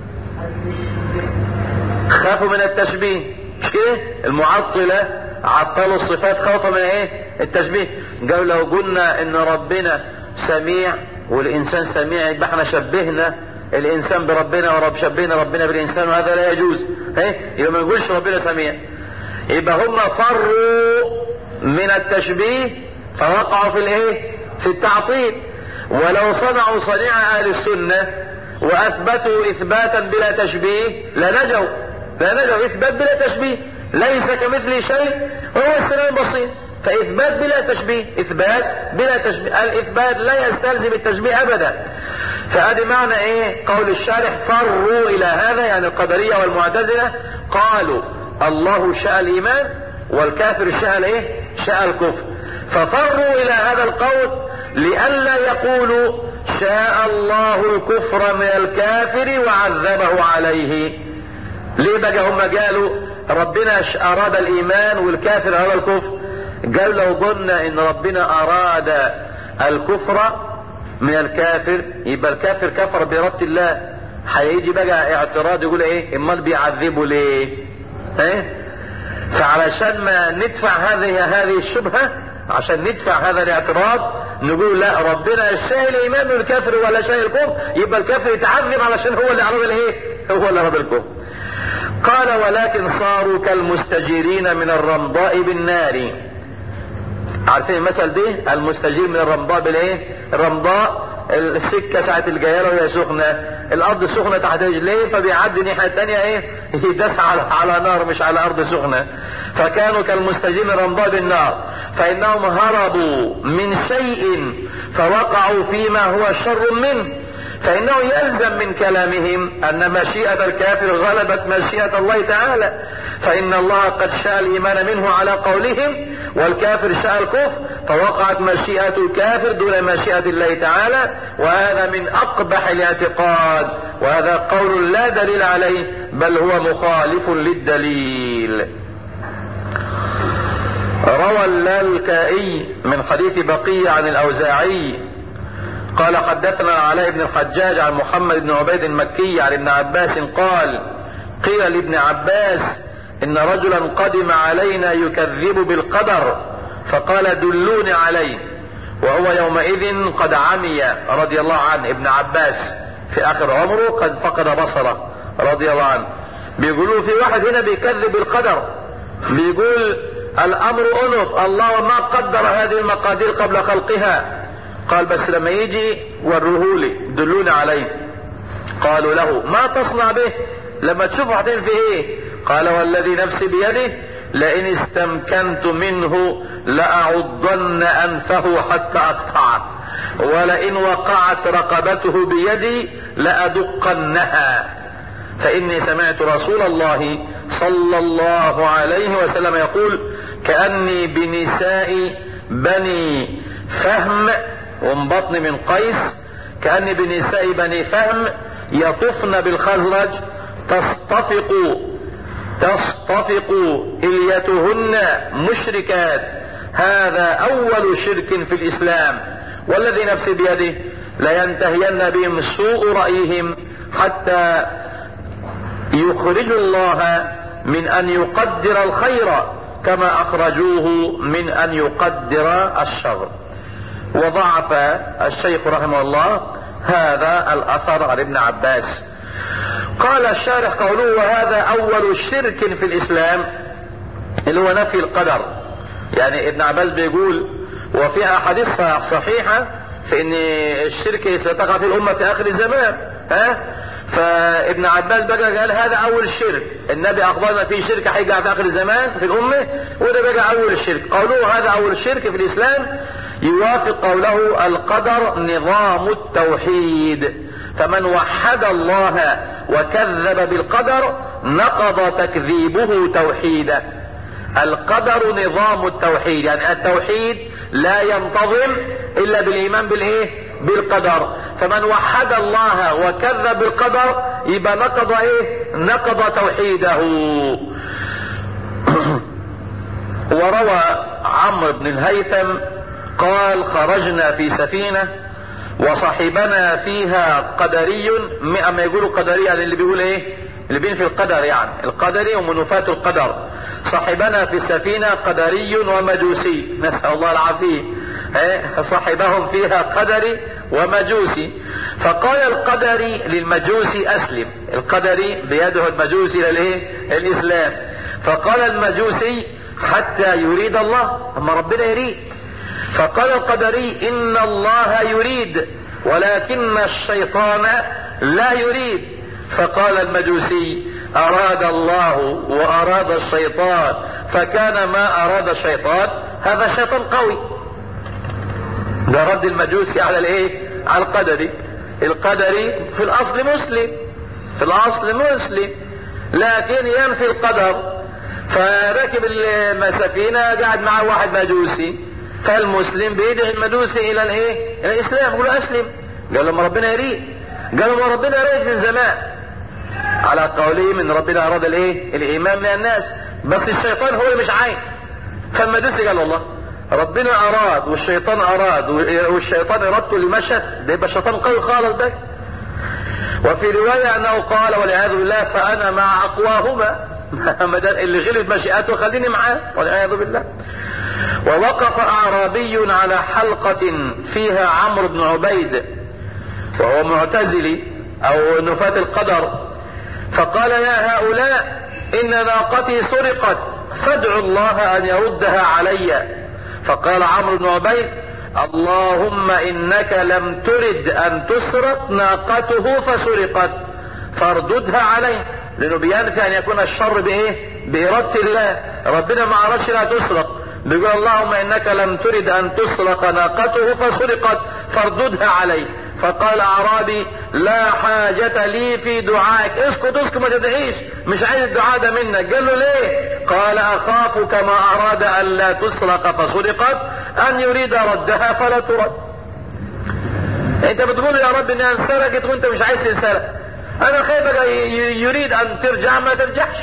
خافوا من التشبيه مش كده؟ المعطلة عطلوا الصفات خوفا من ايه؟ التشبيه قالوا لو قلنا ان ربنا سميع والانسان سميع يبقى احنا شبهنا الانسان بربنا ورب شبهنا ربنا بالانسان وهذا لا يجوز ايه يبقى ما نقولش ربنا سميع يبقى هم فروا من التشبيه فوقعوا في الايه في التعطيل ولو صنعوا صنيع اهل السنه واثبتوا اثباتا بلا تشبيه لنجوا لنجوا اثبات بلا تشبيه ليس كمثله شيء وهو السميع البصير فإثبات بلا تشبيه إثبات بلا تشبيه الإثبات لا يستلزم التشبيه أبدا فهذه معنى إيه قول الشارح فروا إلى هذا يعني القدرية والمعتزلة قالوا الله شاء الإيمان والكافر شاء الإيه شاء الكفر ففروا إلى هذا القول لئلا يقولوا شاء الله الكفر من الكافر وعذبه عليه ليه بقى هم قالوا ربنا أراد الإيمان والكافر أراد الكفر قال لو قلنا ان ربنا اراد الكفر من الكافر يبقى الكافر كفر بإرادة الله هيجي بقى اعتراض يقول ايه امال بيعذبه ليه ايه فعلشان ما ندفع هذه هذه الشبهة عشان ندفع هذا الاعتراض نقول لا ربنا شاء الايمان والكافر ولا شاء الكفر يبقى الكافر يتعذب علشان هو اللي عرض الايه هو اللي عرض الكفر قال ولكن صاروا كالمستجيرين من الرمضاء بالنار عارفين المثل دي المستجير من الرمضاء بالايه الرمضاء السكه ساعه الجياله وهي سخنه الارض سخنه تحت رجليه فبيعدي الناحيه الثانيه ايه يدس على على نار مش على ارض سخنه فكانوا كالمستجير من الرمضاء بالنار فانهم هربوا من شيء فوقعوا فيما هو شر منه فإنه يلزم من كلامهم أن مشيئة الكافر غلبت مشيئة الله تعالى فإن الله قد شاء الإيمان منه على قولهم والكافر شاء الكفر فوقعت مشيئة الكافر دون مشيئة الله تعالى وهذا من أقبح الاعتقاد وهذا قول لا دليل عليه بل هو مخالف للدليل روى اللالكائي من حديث بقية عن الأوزاعي قال حدثنا علاء بن الحجاج عن محمد بن عبيد المكي عن ابن عباس قال قيل لابن عباس ان رجلا قدم علينا يكذب بالقدر فقال دلوني عليه وهو يومئذ قد عمي رضي الله عنه ابن عباس في اخر عمره قد فقد بصره رضي الله عنه بيقولوا في واحد هنا بيكذب بالقدر بيقول الامر انف الله ما قدر هذه المقادير قبل خلقها قال بس لما يجي وروهولي دلوني عليه قالوا له ما تصنع به لما تشوفه هتعمل في ايه قال والذي نفسي بيده لئن استمكنت منه لأعضن أنفه حتى أقطعه ولئن وقعت رقبته بيدي لأدقنها فإني سمعت رسول الله صلى الله عليه وسلم يقول كأني بنساء بني فهم ومن بطن من قيس كأني بنساء بني فهم يطفن بالخزرج تصطفق تصطفق إليتهن مشركات هذا أول شرك في الإسلام والذي نفسي بيده لينتهين بهم سوء رأيهم حتى يخرج الله من أن يقدر الخير كما أخرجوه من أن يقدر الشر وضعف الشيخ رحمه الله هذا الأثر عن ابن عباس قال الشارح قوله وهذا أول شرك في الإسلام اللي هو نفي القدر يعني ابن عباس بيقول وفي أحاديث صحيحة في ان الشرك ستقع في الأمة في آخر الزمان ها فابن عباس بقى قال هذا أول شرك النبي أخبرنا في شرك هيقع في آخر الزمان في الأمة وده بقى أول شرك قوله هذا أول شرك في الإسلام يوافق قوله القدر نظام التوحيد فمن وحد الله وكذب بالقدر نقض تكذيبه توحيدا القدر نظام التوحيد يعني التوحيد لا ينتظم الا بالايمان بالايه بالقدر فمن وحد الله وكذب بالقدر يبقى نقض ايه نقض توحيده وروى عمرو بن الهيثم قال خرجنا في سفينة وصاحبنا فيها قدري اما يقولوا قدري يعني اللي بيقول ايه اللي بينفي القدر يعني القدري ومنوفات القدر صاحبنا في السفينة قدري ومجوسي نسأل الله العافية صاحبهم فيها قدري ومجوسي فقال القدري للمجوسي اسلم القدري بيده المجوسي الى الايه الاسلام فقال المجوسي حتى يريد الله اما ربنا يريد فقال القدري ان الله يريد ولكن الشيطان لا يريد فقال المجوسي اراد الله واراد الشيطان فكان ما اراد الشيطان هذا شيطان قوي ده رد المجوسي على الايه على القدري القدري في الاصل مسلم في الاصل مسلم لكن ينفي القدر فركب السفينة قاعد معه واحد مجوسي فالمسلم بيدعي المجوسي الى الايه الى الاسلام يقول اسلم قال لما ربنا يريد قال لما ربنا يريد من زمان على قولهم ان ربنا اراد الايه الايمان من الناس بس الشيطان هو مش عين فالمجوسي قال الله ربنا اراد والشيطان اراد والشيطان ارادته لمشت ده يبقى الشيطان قوي خالص ده وفي رواية انه قال والعياذ بالله فانا مع اقواهما اللي غلب مشيئته خليني معاه والعياذ بالله ووقف اعرابي على حلقة فيها عمرو بن عبيد وهو معتزلي او نفاة القدر فقال يا هؤلاء ان ناقتي سرقت فادعوا الله ان يردها علي فقال عمرو بن عبيد اللهم انك لم ترد ان تسرق ناقته فسرقت فارددها عليه لانه بينفي ان يكون الشر بايه بارادة الله ربنا ما ارادش لا تسرق بيقول اللهم انك لم ترد ان تسرق ناقته فسرقت فارددها عليه فقال اعرابي لا حاجة لي في دعائك اسكت اسكت ما تدعيش مش عايز الدعاء ده منك قال له ليه قال اخاف كما اراد ان لا تسرق فسرقت ان يريد ردها فلا ترد انت بتقول يا رب انها انسرقت وانت مش عايز تنسرق انا خايف يريد ان ترجع ما ترجعش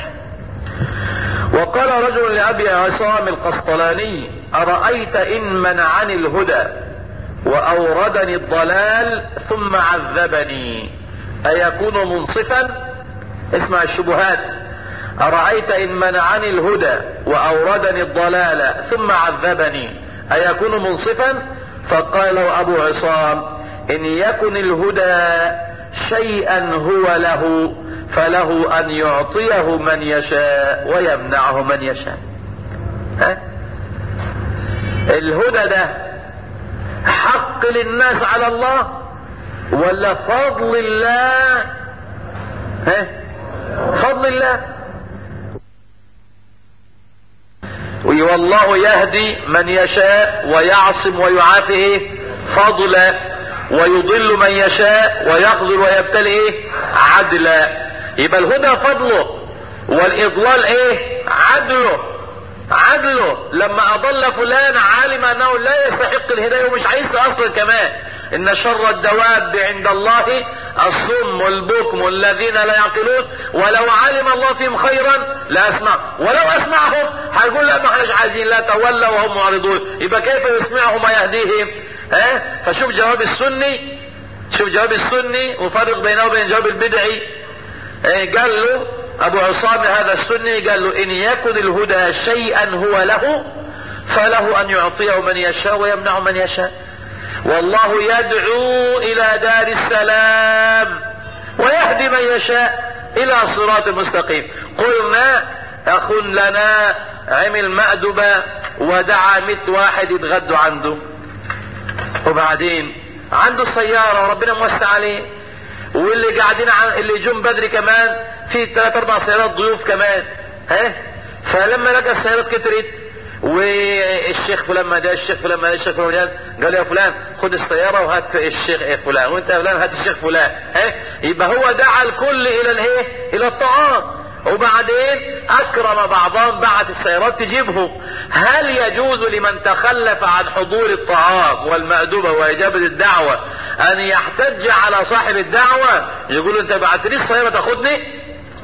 وقال رجل لابي عصام القسطلاني ارايت ان منعني الهدى واوردني الضلال ثم عذبني ايكون منصفا اسمع الشبهات ارايت ان منعني الهدى واوردني الضلال ثم عذبني ايكون منصفا فقال له ابو عصام ان يكن الهدى شيئا هو له فله ان يعطيه من يشاء ويمنعه من يشاء ها؟ الهدى ده حق للناس على الله ولا فضل الله ها فضل الله والله يهدي من يشاء ويعصم ويعافي ايه فضلا ويضل من يشاء ويخذل ويبتلي ايه عدلا يبقى الهدى فضله والاضلال ايه عدله عدله لما اضل فلان علم انه لا يستحق الهدايه ومش عايز اصلا كمان ان شر الدواب عند الله الصم والبكم الذين لا يعقلون ولو علم الله فيهم خيرا لاسمع ولو اسمعهم هيقول لا ما احناش عايزين لا تولوا وهم معرضون يبقى كيف يسمعهم ويهديهم ها فشوف جواب السني شوف جواب السني وفرق بينه وبين جواب البدعي ايه قال له ابو عصام هذا السني قال له ان يكن الهدى شيئا هو له فله ان يعطيه من يشاء ويمنع من يشاء والله يدعو الى دار السلام ويهدي من يشاء الى صراط مستقيم قلنا اخ لنا عمل مأدبة ودعا مت واحد يتغدوا عنده وبعدين عنده سيارة وربنا موسع عليه واللي قاعدين عن اللي جم بدري كمان في ثلاث اربع سيارات ضيوف كمان ها فلما لقى السيارات كترت والشيخ فلان ما ده الشيخ فلان ما ده الشيخ فلان قال يا فلان خد السيارة وهات الشيخ فلان وانت يا فلان هات الشيخ فلان ها يبقى هو دعا الكل الى الايه الى الطعام وبعدين اكرم بعضهم بعت السيارات تجيبهم هل يجوز لمن تخلف عن حضور الطعام والمأدبة واجابة الدعوة ان يحتج على صاحب الدعوة يقول انت بعت لي السيارة تاخدني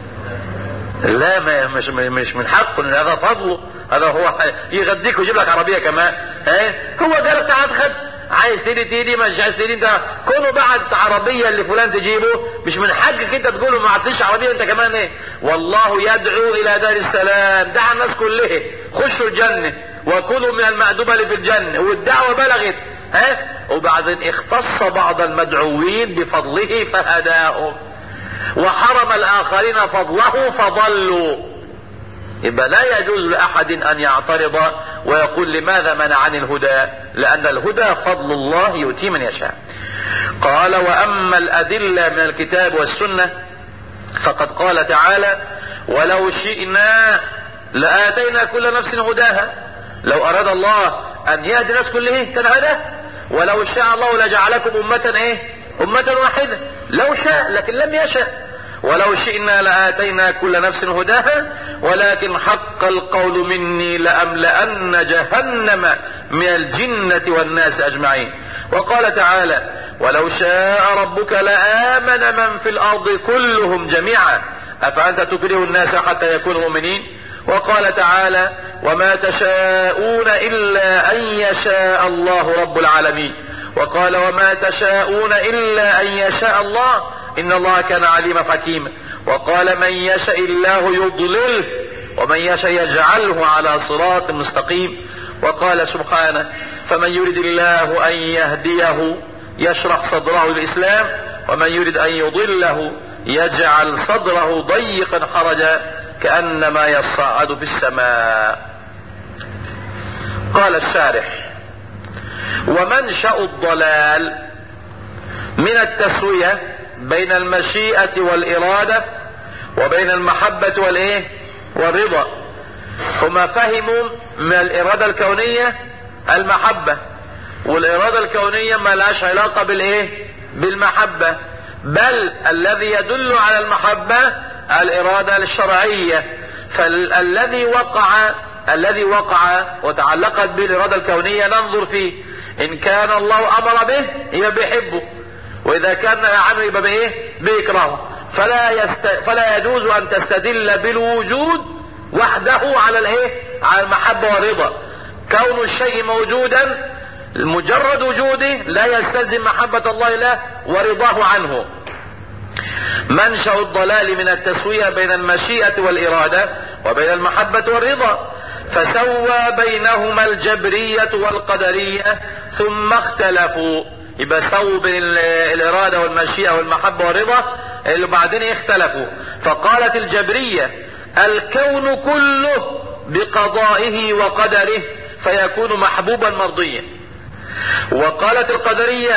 لا ما مش مش من حقه ان هذا فضله هذا هو يغديك ويجيب لك عربيه كمان ها هو قال لك تعال خد عايز تيجي تيجي مش عايز تيجي انت كونه بعت عربيه اللي فلان تجيبه مش من حقك انت تقول له ما عطيش عربيه انت كمان ايه والله يدعو الى دار السلام دعا الناس كلها خشوا الجنه وكلوا من المأدبة اللي في الجنه والدعوه بلغت ها وبعدين اختص بعض المدعوين بفضله فهداهم وحرم الاخرين فضله فضلوا يبقى لا يجوز لاحد ان يعترض ويقول لماذا منعني الهدى لان الهدى فضل الله يؤتي من يشاء قال واما الادله من الكتاب والسنه فقد قال تعالى ولو شئنا لاتينا كل نفس هداها لو اراد الله ان يهدي الناس كلهم كان هداه ولو شاء الله لجعلكم امه ايه امه واحده لو شاء لكن لم يشاء ولو شئنا لآتينا كل نفس هداها ولكن حق القول مني لأملأن جهنم من الجنة والناس أجمعين وقال تعالى ولو شاء ربك لآمن من في الأرض كلهم جميعا أفأنت تكره الناس حتى يكونوا مؤمنين وقال تعالى وما تشاءون إلا أن يشاء الله رب العالمين وقال وما تشاءون إلا أن يشاء الله إن الله كان عليما حكيما وقال من يشاء الله يضلله ومن يشاء يجعله على صراط مستقيم وقال سبحانه فمن يريد الله أن يهديه يشرح صدره للإسلام ومن يريد أن يضله يجعل صدره ضيقا حرجا كأنما يصعد في السماء قال الشارح ومنشأ الضلال من التسوية بين المشيئة والإرادة وبين المحبة والإيه والرضا هما فهموا من الإرادة الكونية المحبة والإرادة الكونية ما لهاش علاقة بالإيه بالمحبة بل الذي يدل على المحبة الإرادة الشرعية فالذي وقع الذي وقع وتعلقت به الإرادة الكونية ننظر فيه إن كان الله أمر به يبقى بيحبه وإذا كان نهى عنه يبقى بإيه؟ بيكرهه فلا يست... فلا يجوز أن تستدل بالوجود وحده على الإيه؟ على المحبة والرضا كون الشيء موجودا مجرد وجوده لا يستلزم محبة الله له ورضاه عنه منشأ الضلال من التسوية بين المشيئة والإرادة وبين المحبة والرضا فسوى بينهما الجبرية والقدرية ثم اختلفوا يبقى سووا بين الإرادة والمشيئة والمحبة والرضا اللي بعدين اختلفوا فقالت الجبرية الكون كله بقضائه وقدره فيكون محبوبا مرضيا وقالت القدرية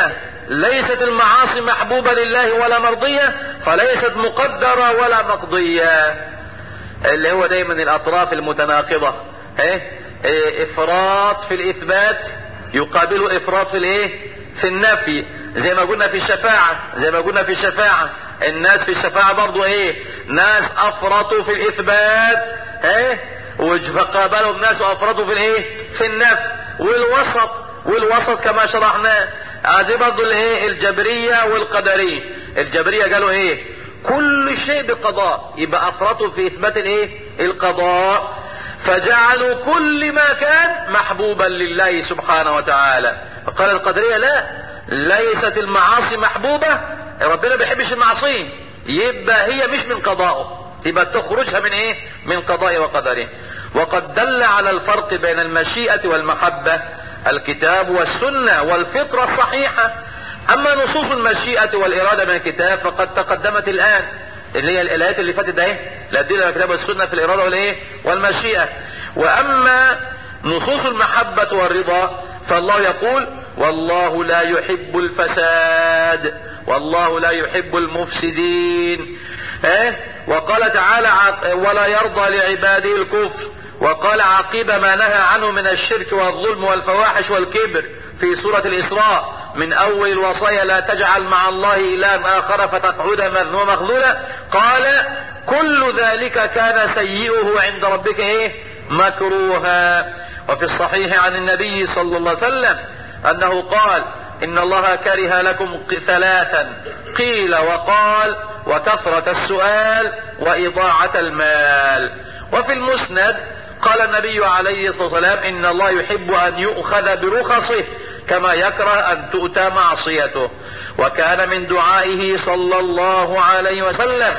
ليست المعاصي محبوبة لله ولا مرضية فليست مقدرة ولا مقضية اللي هو دايما الأطراف المتناقضة ايه إيه افراط في الاثبات يقابله افراط في الايه في النفي زي ما قلنا في الشفاعة زي ما قلنا في الشفاعة الناس في الشفاعة برضو ايه ناس افرطوا في الاثبات ايه فقابلهم ناس افرطوا في الايه في النفي والوسط والوسط كما شرحنا هذه برضو الايه الجبرية والقدرية الجبرية قالوا ايه كل شيء بقضاء يبقى افرطوا في اثبات الايه القضاء فجعلوا كل ما كان محبوبا لله سبحانه وتعالى فقال القدرية لا ليست المعاصي محبوبة ربنا بيحبش المعصية يبقى هي مش من قضائه يبقى تخرجها من ايه من قضاء وقدره وقد دل على الفرق بين المشيئة والمحبة الكتاب والسنة والفطرة الصحيحة اما نصوص المشيئة والارادة من الكتاب فقد تقدمت الان اللي هي الايات اللي فاتت اهي الادله من الكتاب والسنه في الاراده والايه والمشيئه واما نصوص المحبه والرضا فالله يقول والله لا يحب الفساد والله لا يحب المفسدين اه وقال تعالى ولا يرضى لعباده الكفر وقال عقيب ما نهى عنه من الشرك والظلم والفواحش والكبر في سورة الإسراء من أول الوصايا لا تجعل مع الله إلها آخر فتقعد مذموما مخذولا قال كل ذلك كان سيئه عند ربك إيه مكروها وفي الصحيح عن النبي صلى الله عليه وسلم أنه قال إن الله كره لكم ثلاثا قيل وقال وكثرة السؤال وإضاعة المال وفي المسند قال النبي عليه الصلاة والسلام إن الله يحب أن يؤخذ برخصه كما يكره أن تؤتى معصيته وكان من دعائه صلى الله عليه وسلم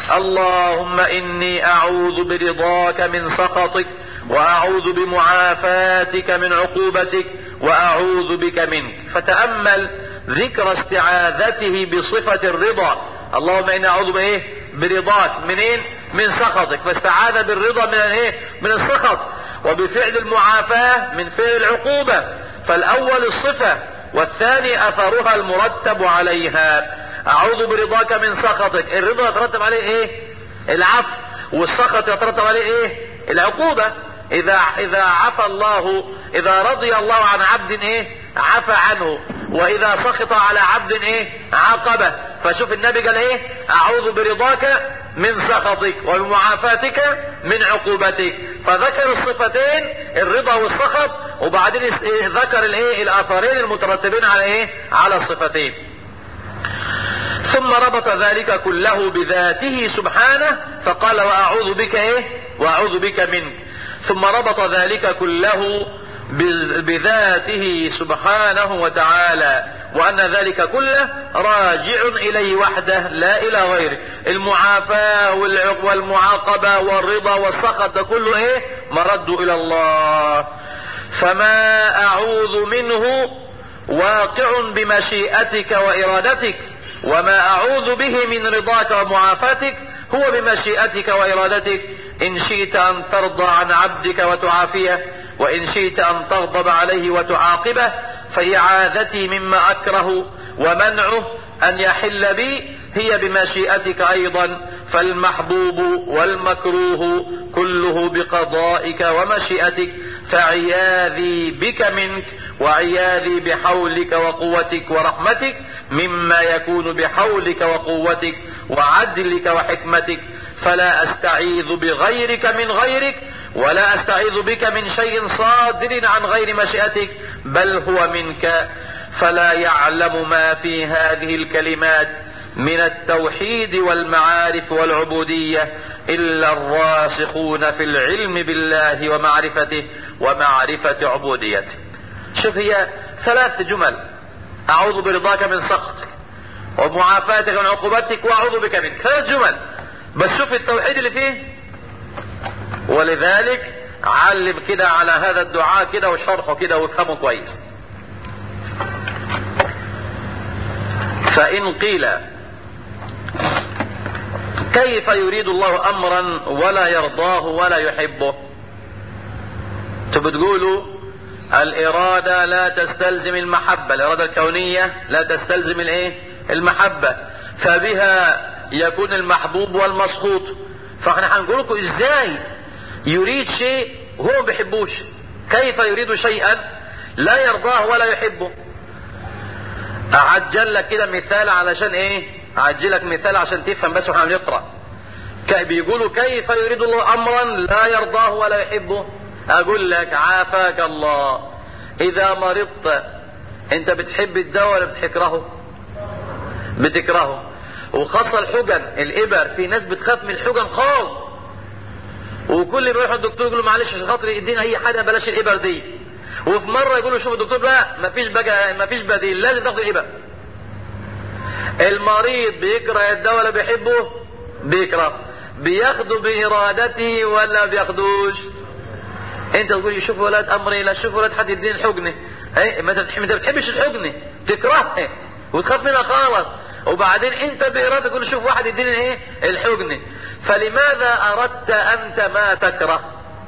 اللهم إني أعوذ برضاك من سخطك وأعوذ بمعافاتك من عقوبتك وأعوذ بك منك فتأمل ذكر استعاذته بصفة الرضا اللهم إني أعوذ بإيه برضاك منين من سخطك فاستعاذ بالرضا من الايه من السخط وبفعل المعافاة من فعل العقوبة فالاول الصفة والثاني اثرها المرتب عليها اعوذ برضاك من سخطك الرضا يترتب عليه ايه العفو والسخط يترتب عليه ايه العقوبة اذا اذا عفى الله اذا رضي الله عن عبد ايه عفى عنه واذا سخط على عبد ايه عاقبه فشوف النبي قال ايه اعوذ برضاك من سخطك وبمعافاتك من عقوبتك فذكر الصفتين الرضا والسخط وبعدين ذكر الايه الاثرين المترتبين على ايه على الصفتين ثم ربط ذلك كله بذاته سبحانه فقال واعوذ بك ايه واعوذ بك منك ثم ربط ذلك كله بذاته سبحانه وتعالى وأن ذلك كله راجع إليه وحده لا إلى غيره المعافاة والمعاقبة والرضا والسخط ده كله إيه مرد إلى الله فما أعوذ منه واقع بمشيئتك وإرادتك وما أعوذ به من رضاك ومعافاتك هو بمشيئتك وإرادتك إن شئت أن ترضى عن عبدك وتعافيه وإن شئت أن تغضب عليه وتعاقبه فإعاذتي مما أكره ومنعه أن يحل بي هي بمشيئتك أيضا فالمحبوب والمكروه كله بقضائك ومشيئتك فعياذي بك منك وعياذي بحولك وقوتك ورحمتك مما يكون بحولك وقوتك وعدلك وحكمتك فلا استعيذ بغيرك من غيرك ولا استعيذ بك من شيء صادر عن غير مشيئتك بل هو منك فلا يعلم ما في هذه الكلمات من التوحيد والمعارف والعبودية إلا الراسخون في العلم بالله ومعرفته ومعرفة عبوديته شوف هي ثلاث جمل أعوذ برضاك من سخطك ومعافاتك من عقوبتك وأعوذ بك منك ثلاث جمل بس شوف التوحيد اللي فيه ولذلك علم كده على هذا الدعاء كده وشرحه كده وافهمه كويس فإن قيل كيف يريد الله أمرا ولا يرضاه ولا يحبه انتوا بتقولوا الإرادة لا تستلزم المحبة الإرادة الكونية لا تستلزم الإيه المحبة فبها يكون المحبوب والمسخوط فاحنا هنقول لكم ازاي يريد شيء هو ما بيحبوش كيف يريد شيئا لا يرضاه ولا يحبه اعجل لك كده مثال علشان ايه اعجلك مثال عشان تفهم بس واحنا بنقرا بيقولوا كيف يريد الله امرا لا يرضاه ولا يحبه اقول لك عافاك الله اذا مرضت انت بتحب الدواء ولا بتكرهه بتكرهه وخاصة الحجن الإبر في ناس بتخاف من الحجن خالص وكل ما يروح الدكتور يقول له معلش عشان خاطري ادينا اي حاجه بلاش الابر دي وفي مره يقول له شوف الدكتور لا مفيش بقى مفيش بديل لازم تاخد الابر المريض بيكره الدواء ولا بيحبه بيكره بياخده بارادته ولا بياخدوش انت تقول لي شوف ولاد امري لا شوف ولاد حد يديني الحجنه اي ما انت بتحبش الحجنه تكرهها وتخاف منها خالص وبعدين انت بارادتك تقول شوف واحد يديني ايه الحجن فلماذا اردت انت ما تكره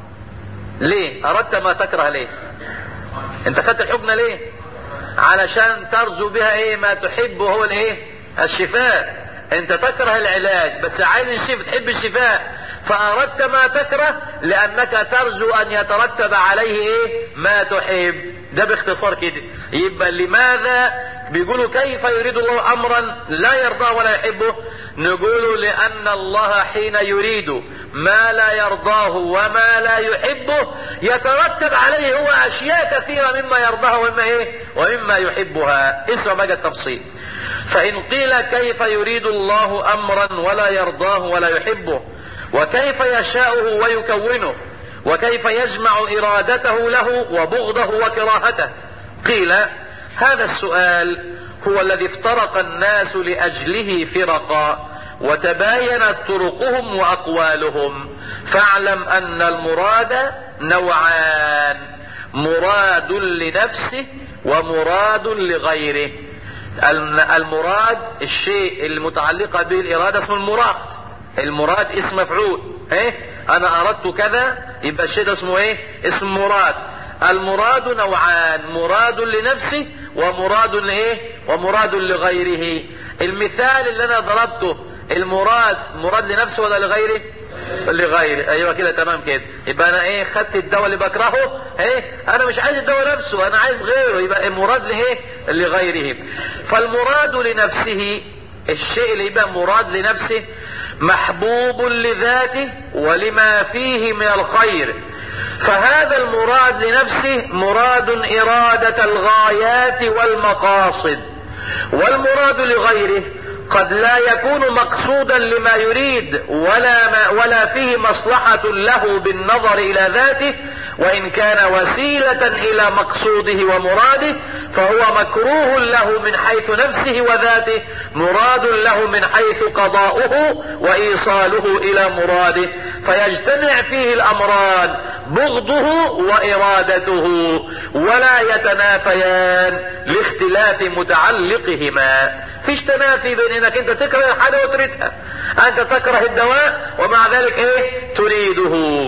ليه اردت ما تكره ليه انت خدت الحجنة ليه علشان ترجو بها ايه ما تحب هو الايه الشفاء انت تكره العلاج بس عايز الشفاء تحب الشفاء فاردت ما تكره لانك ترجو ان يترتب عليه ايه ما تحب ده باختصار كده يبقى لماذا بيقولوا كيف يريد الله امرا لا يرضاه ولا يحبه نقول لان الله حين يريد ما لا يرضاه وما لا يحبه يترتب عليه هو اشياء كثيره مما يرضاها ومما ايه ومما يحبها اسمع بقى التفصيل فان قيل كيف يريد الله امرا ولا يرضاه ولا يحبه وكيف يشاؤه ويكونه وكيف يجمع ارادته له وبغضه وكراهته قيل هذا السؤال هو الذي افترق الناس لاجله فرقا وتباينت طرقهم واقوالهم فاعلم ان المراد نوعان مراد لنفسه ومراد لغيره المراد الشيء المتعلقة به الإرادة اسمه المراد المراد اسم مفعول ايه انا اردت كذا يبقى الشيء ده اسمه ايه اسم مراد المراد نوعان مراد لنفسه ومراد لايه ومراد لغيره المثال اللي انا ضربته المراد مراد لنفسه ولا لغيره لغيره ايوه كده تمام كده يبقى انا ايه خدت الدواء اللي بكرهه ايه انا مش عايز الدواء نفسه انا عايز غيره يبقى المراد لايه لغيره فالمراد لنفسه الشيء اللي يبقى مراد لنفسه محبوب لذاته ولما فيه من الخير فهذا المراد لنفسه مراد إرادة الغايات والمقاصد والمراد لغيره قد لا يكون مقصودا لما يريد ولا ما ولا فيه مصلحة له بالنظر إلى ذاته وإن كان وسيلة إلى مقصوده ومراده فهو مكروه له من حيث نفسه وذاته مراد له من حيث قضاؤه وإيصاله إلى مراده فيجتمع فيه الأمران بغضه وإرادته ولا يتنافيان لاختلاف متعلقهما فيش تنافي بين انك انت تكره الحاجه وتريدها انت تكره الدواء ومع ذلك ايه تريده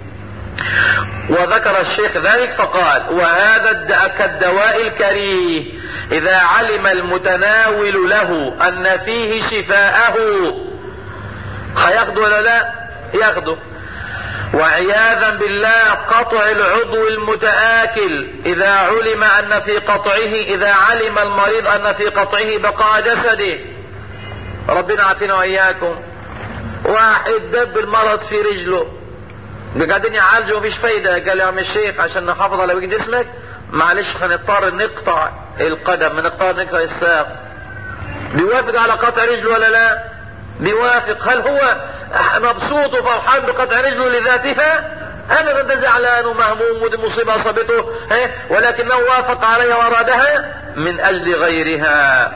وذكر الشيخ ذلك فقال وهذا كالدواء الكريه اذا علم المتناول له ان فيه شفاءه هياخده ولا لا ياخده وعياذا بالله قطع العضو المتآكل إذا علم أن في قطعه إذا علم المريض أن في قطعه بقاء جسده ربنا عافينا وإياكم واحد دب المرض في رجله قاعدين يعالجوا مفيش فايدة قال يا عم الشيخ عشان نحافظ على وجه جسمك معلش هنضطر نقطع القدم نضطر نقطع الساق بيوافق على قطع رجله ولا لا بيوافق هل هو مبسوط وفرحان بقطع رجله لذاتها ابدا ده زعلان ومهموم ودي مصيبه اصابته ولكنه وافق عليها وارادها من اجل غيرها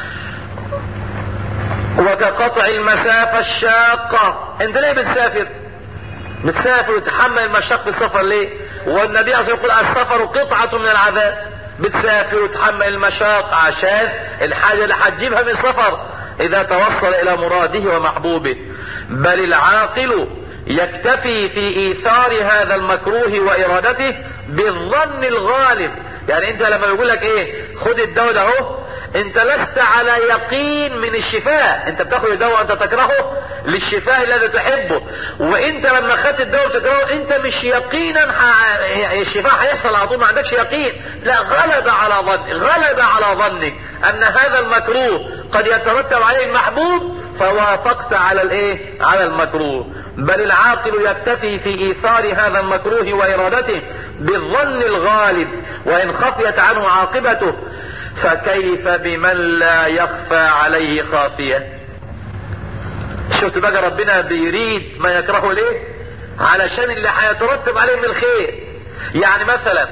وكقطع المسافه الشاقه انت ليه بتسافر بتسافر وتحمل المشاق في السفر ليه والنبي عليه الصلاه يقول السفر قطعه من العذاب بتسافر وتحمل المشاق عشان الحاجه اللي هتجيبها من السفر اذا توصل الى مراده ومحبوبه بل العاقل يكتفي في ايثار هذا المكروه وارادته بالظن الغالب يعني انت لما يقول لك ايه خد الدواء ده اهو انت لست على يقين من الشفاء انت بتاخد الدواء انت تكرهه للشفاء الذي تحبه وانت لما خدت الدواء بتكرهه انت مش يقينا ح... الشفاء هيحصل على طول ما عندكش يقين لا غلب على ظن غلب على ظنك ان هذا المكروه قد يترتب عليه المحبوب فوافقت على الايه على المكروه بل العاقل يكتفي في ايثار هذا المكروه وارادته بالظن الغالب وان خفيت عنه عاقبته فكيف بمن لا يخفى عليه خافية شفت بقى ربنا بيريد ما يكرهه ليه علشان اللي هيترتب عليه من الخير يعني مثلا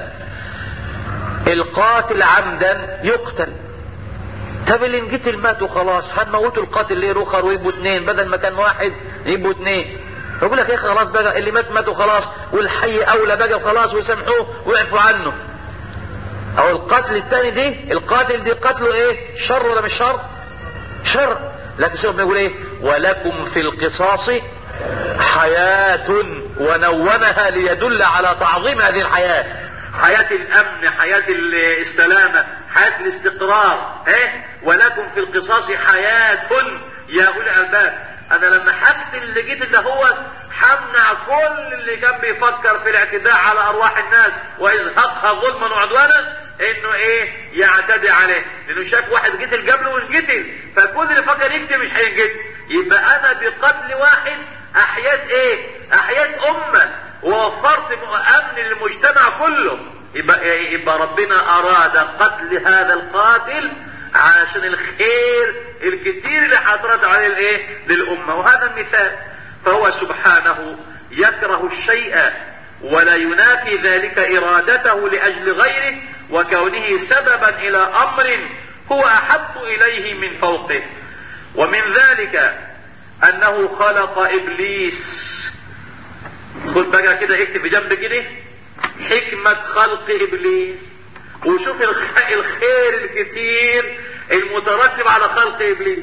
القاتل عمدا يقتل طب اللي انقتل مات وخلاص هنموتوا القاتل ليه رخر ويبقوا اتنين بدل ما كان واحد يبقوا اتنين يقول لك يا اخي خلاص بقى اللي مات مات وخلاص والحي اولى بقى وخلاص ويسامحوه ويعفوا عنه او القتل الثاني دي القاتل دي قتله ايه شر ولا مش شر شر لكن شوف بيقول ايه ولكم في القصاص حياة ونونها ليدل على تعظيم هذه الحياة حياة الامن حياة السلامة حياة الاستقرار ايه ولكم في القصاص حياة يا اولي الالباب انا لما حكت اللي جيت اللي هو حمنع كل اللي كان بيفكر في الاعتداء على ارواح الناس وازهاقها ظلما وعدوانا انه ايه يعتدي عليه لانه شاف واحد قتل قبله وانقتل فكل اللي فكر يقتل مش هينقتل يبقى انا بقتل واحد احيات ايه احيات امه ووفرت امن للمجتمع كله يبقى, يبقى ربنا اراد قتل هذا القاتل عشان الخير الكثير اللي حضرت عليه الايه للامه وهذا مثال فهو سبحانه يكره الشيء ولا ينافي ذلك ارادته لاجل غيره وكونه سببا الى امر هو احب اليه من فوقه ومن ذلك انه خلق ابليس خد بقى كده اكتب في جنب كده حكمة خلق ابليس وشوف الخير الكتير المترتب على خلق ابليس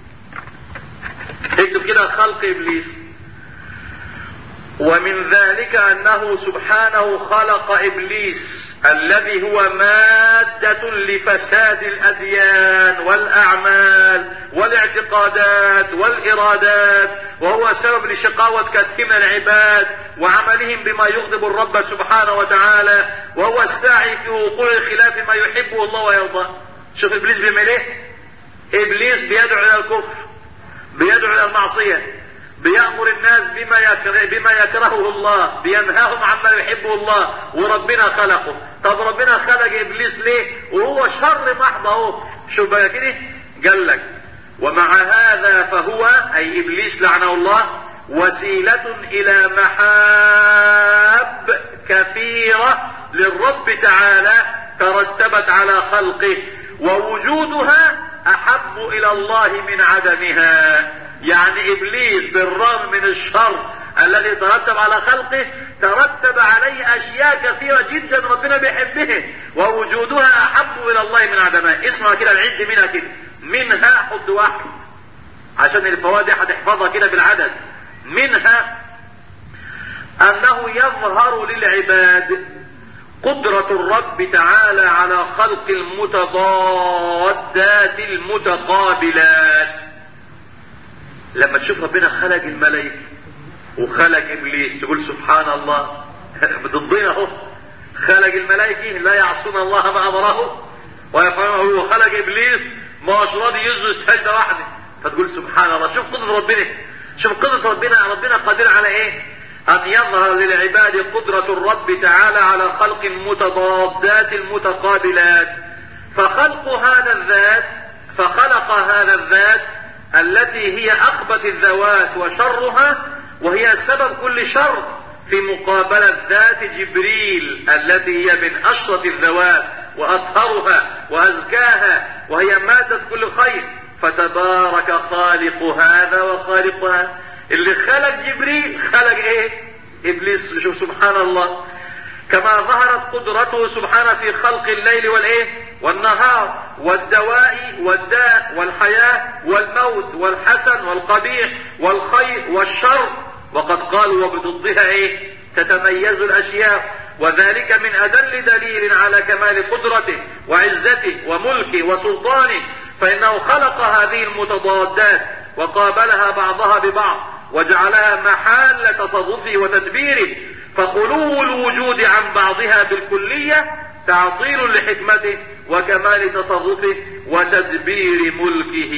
اكتب كده خلق ابليس ومن ذلك انه سبحانه خلق ابليس الذي هو مادة لفساد الاديان والاعمال والاعتقادات والارادات وهو سبب لشقاوة كثير من العباد وعملهم بما يغضب الرب سبحانه وتعالى وهو الساعي في وقوع الخلاف ما يحبه الله ويرضاه شوف ابليس بيعمل ايه ابليس بيدعو الى الكفر بيدعو الى المعصية بيأمر الناس بما يكره بما يكرهه الله بينهاهم عما يحبه الله وربنا خلقه طب ربنا خلق ابليس ليه وهو شر محض اهو شوف بقى كده قال لك ومع هذا فهو اي ابليس لعنه الله وسيلة الى محاب كثيرة للرب تعالى ترتبت على خلقه ووجودها احب الى الله من عدمها يعني ابليس بالرغم من الشر الذي ترتب على خلقه ترتب عليه اشياء كثيرة جدا ربنا بيحبها ووجودها احب الى الله من عدمها اسمها كده العد منها كده منها حد واحد عشان الفوائد هتحفظها كده بالعدد منها انه يظهر للعباد قدرة الرب تعالى على خلق المتضادات المتقابلات لما تشوف ربنا خلق الملائكة وخلق ابليس تقول سبحان الله ضدنا اهو خلق الملائكة لا يعصون الله ما امره ويفعلون هو خلق ابليس ما هوش راضي يسجد سجدة واحدة فتقول سبحان الله شوف قدرة ربنا شوف قدرة ربنا ربنا قادر على ايه ان يظهر للعباد قدرة الرب تعالى على خلق المتضادات المتقابلات فخلق هذا الذات فخلق هذا الذات التي هي اخبث الذوات وشرها وهي سبب كل شر في مقابلة ذات جبريل التي هي من اشرف الذوات واطهرها وازكاها وهي مادة كل خير فتبارك خالق هذا وخالق هذا اللي خلق جبريل خلق ايه ابليس شوف سبحان الله كما ظهرت قدرته سبحانه في خلق الليل والايه والنهار والدواء والداء والحياة والموت والحسن والقبيح والخير والشر وقد قالوا وبضدها ايه تتميز الاشياء وذلك من ادل دليل على كمال قدرته وعزته وملكه وسلطانه فانه خلق هذه المتضادات وقابلها بعضها ببعض وجعلها محال تصرفه وتدبيره فخلو الوجود عن بعضها بالكلية تعطيل لحكمته وكمال تصرفه وتدبير ملكه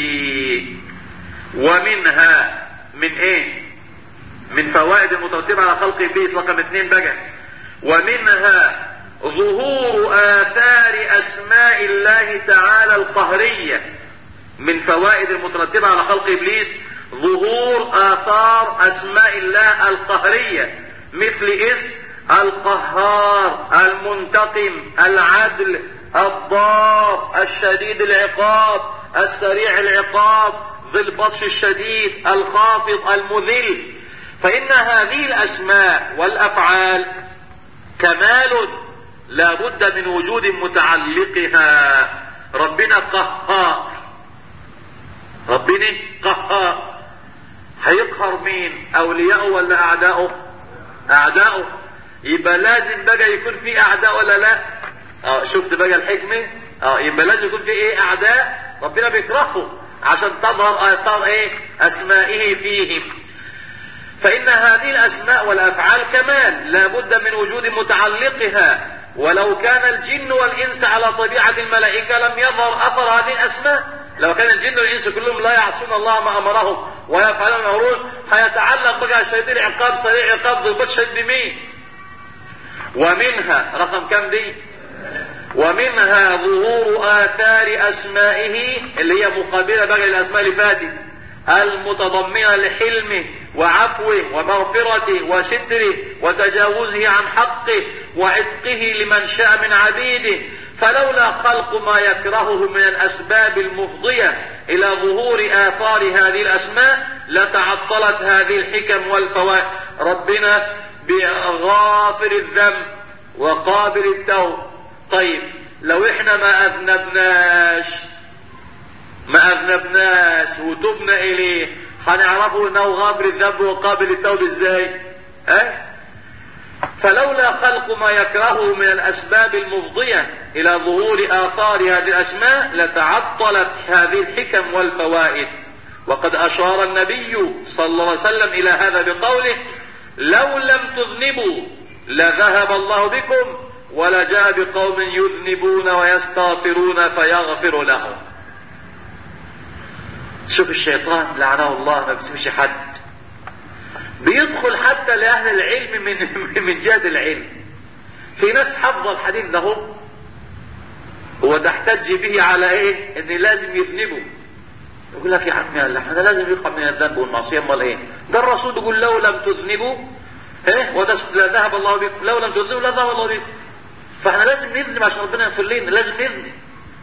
ومنها من ايه من فوائد المترتبة على خلق ابليس رقم اثنين بقى ومنها ظهور آثار أسماء الله تعالى القهرية من فوائد المترتبة على خلق إبليس ظهور آثار أسماء الله القهرية مثل اسم القهار المنتقم العدل الضار الشديد العقاب السريع العقاب ذي البطش الشديد الخافض المذل فإن هذه الأسماء والأفعال كمال لا بد من وجود متعلقها ربنا قهار ربنا قهار هيقهر مين اولياءه ولا اعداؤه اعداؤه يبقى لازم بقى يكون في اعداء ولا لا اه شفت بقى الحكمه اه يبقى لازم يكون في ايه اعداء ربنا بيكرههم عشان تظهر اثار ايه اسمائه فيهم فان هذه الاسماء والافعال كمال لا بد من وجود متعلقها ولو كان الجن والانس على طبيعه الملائكه لم يظهر اثر هذه الاسماء لو كان الجن والانس كلهم لا يعصون الله ما امرهم ويفعلون المعروف هيتعلق بقى شديد عقاب سريع عقاب ضربات شد بمين ومنها رقم كم دي ومنها ظهور آثار أسمائه اللي هي مقابلة بقى للأسماء اللي فاتت المتضمنة لحلمه وعفوه ومغفرته وستره وتجاوزه عن حقه وعتقه لمن شاء من عبيده فلولا خلق ما يكرهه من الأسباب المفضية إلى ظهور آثار هذه الأسماء لتعطلت هذه الحكم والفوائد ربنا بغافر الذنب وقابل التوب طيب لو احنا ما اذنبناش ما اذنبناش وتبنا اليه هنعرفه انه غافر الذنب وقابل التوب ازاي اه فلولا خلق ما يكرهه من الاسباب المفضية الى ظهور اثار هذه الاسماء لتعطلت هذه الحكم والفوائد وقد اشار النبي صلى الله عليه وسلم الى هذا بقوله لو لم تذنبوا لذهب الله بكم ولجاء بقوم يذنبون ويستغفرون فيغفر لهم شوف الشيطان لعنه الله ما بيسيبش حد بيدخل حتى لأهل العلم من من جهة العلم في ناس حافظة الحديث ده هو وتحتج به على ايه ان لازم يذنبوا يقول لك يا عم يا الله احنا لازم يقع من الذنب والمعصيه امال ايه ده الرسول يقول لو لم تذنبوا ايه وده ذهب الله بكم لو لم تذنبوا لا ذهب الله بكم فاحنا لازم نذنب عشان ربنا يغفر لنا لازم نذنب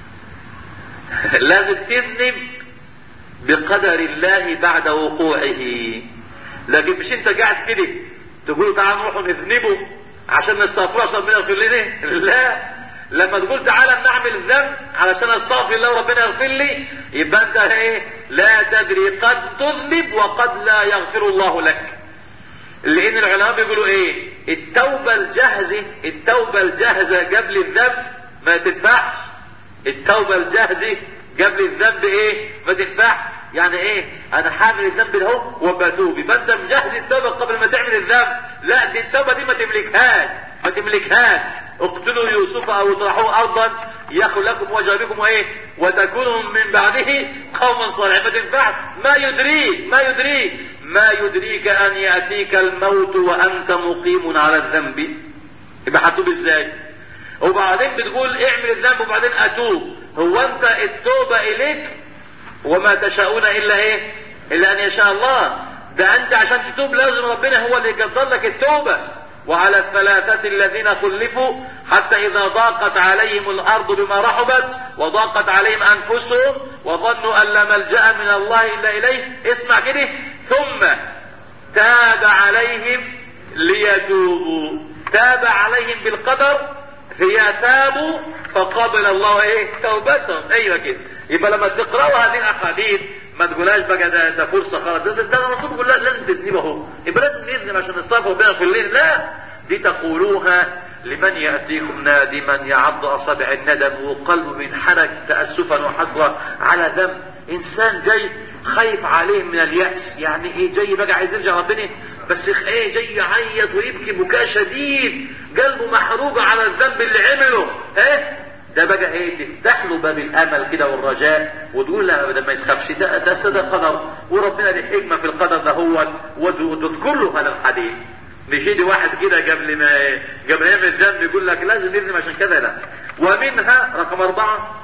لازم تذنب بقدر الله بعد وقوعه لكن مش انت قاعد كده تقول تعال نروح نذنبه عشان نستغفر عشان ربنا يغفر لنا لا لما تقول تعالى نعمل الذنب علشان استغفر الله وربنا يغفر لي يبقى انت ايه لا تدري قد تذنب وقد لا يغفر الله لك لان العلماء بيقولوا ايه التوبة الجاهزة التوبة الجاهزة قبل الذنب ما تدفعش التوبة الجاهزة قبل الذنب ايه ما تدفعش يعني ايه انا حامل الذنب ده وبتوب يبقى انت مجهز التوبة قبل ما تعمل الذنب لا دي التوبة دي ما تملكهاش ما تملكهاش اقتلوا يوسف او اطرحوه ارضا يخل لكم وجه بكم وايه وتكونوا من بعده قوما صالحين ما تنفعش ما يدريك ما يدريك ما يدريك ان ياتيك الموت وانت مقيم على الذنب يبقى هتوب ازاي وبعدين بتقول اعمل الذنب وبعدين اتوب هو انت التوبه اليك وما تشاءون الا ايه الا ان يشاء الله ده انت عشان تتوب لازم ربنا هو اللي يقدر لك التوبه وعلى الثلاثة الذين خلفوا حتى إذا ضاقت عليهم الأرض بما رحبت وضاقت عليهم أنفسهم وظنوا أن لا ملجأ من الله إلا إليه اسمع كده ثم تاب عليهم ليتوبوا تاب عليهم بالقدر هي تابوا فقبل الله ايه توبتهم ايوه كده يبقى لما تقراوا هذه الاحاديث ما تقولهاش بقى ده, ده فرصه خلاص ده, ده الرسول بيقول لا لازم تذنب اهو يبقى لازم نذنب عشان نستغفر ربنا في الليل لا دي تقولوها لمن يأتيكم نادما يعض أصابع الندم وقلبه بينحرك تأسفا وحسرة على دم إنسان جاي خايف عليه من اليأس يعني إيه جاي بقى عايز يرجع ربنا بس إيه جاي يعيط ويبكي بكاء شديد قلبه محروق على الذنب اللي عمله إيه ده بقى ايه تفتح له باب الامل كده والرجاء وتقول لا ابدا ما يتخافش ده ده ده قدر وربنا له حكمه في القدر ده هو وتذكر له هذا الحديث مش يجي واحد كده قبل ما قبل ما يعمل الذنب يقول لك لازم نذنب عشان كذا لا ومنها رقم أربعة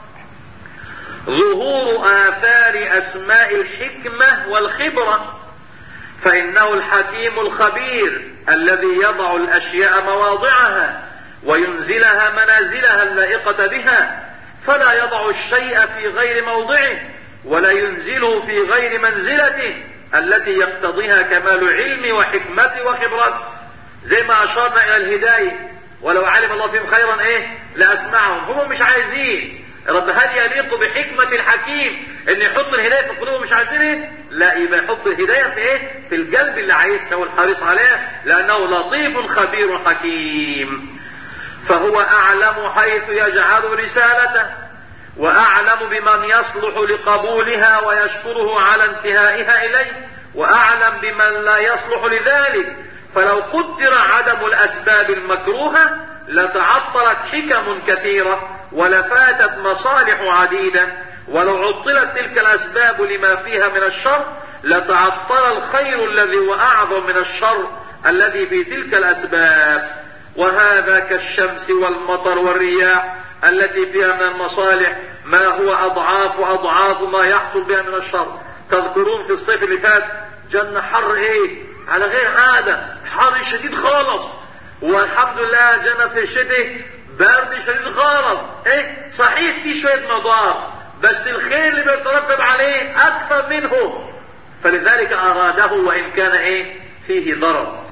ظهور آثار أسماء الحكمة والخبرة فإنه الحكيم الخبير الذي يضع الأشياء مواضعها وينزلها منازلها اللائقة بها فلا يضع الشيء في غير موضعه ولا ينزله في غير منزلته التي يقتضيها كمال علم وحكمة وخبرة زي ما أشرنا إلى الهداية ولو علم الله فيهم خيرا إيه لأسمعهم هم مش عايزين رب هل يليق بحكمة الحكيم ان يحط الهداية في قلوبهم مش عايزين ايه لا يبقى يحط الهداية في ايه في القلب اللي عايزها والحريص عليها لانه لطيف خبير حكيم فهو اعلم حيث يجعل رسالته واعلم بمن يصلح لقبولها ويشكره على انتهائها اليه واعلم بمن لا يصلح لذلك فلو قدر عدم الاسباب المكروهه لتعطلت حكم كثيره ولفاتت مصالح عديده ولو عطلت تلك الاسباب لما فيها من الشر لتعطل الخير الذي هو اعظم من الشر الذي في تلك الاسباب وهذا كالشمس والمطر والرياح التي فيها من المصالح ما هو اضعاف اضعاف ما يحصل بها من الشر تذكرون في الصيف اللي فات جن حر ايه على غير عادة حر شديد خالص والحمد لله جنة في الشتاء برد شديد خالص ايه صحيح في شوية مضار بس الخير اللي بيترتب عليه اكثر منه فلذلك اراده وان كان ايه فيه ضرر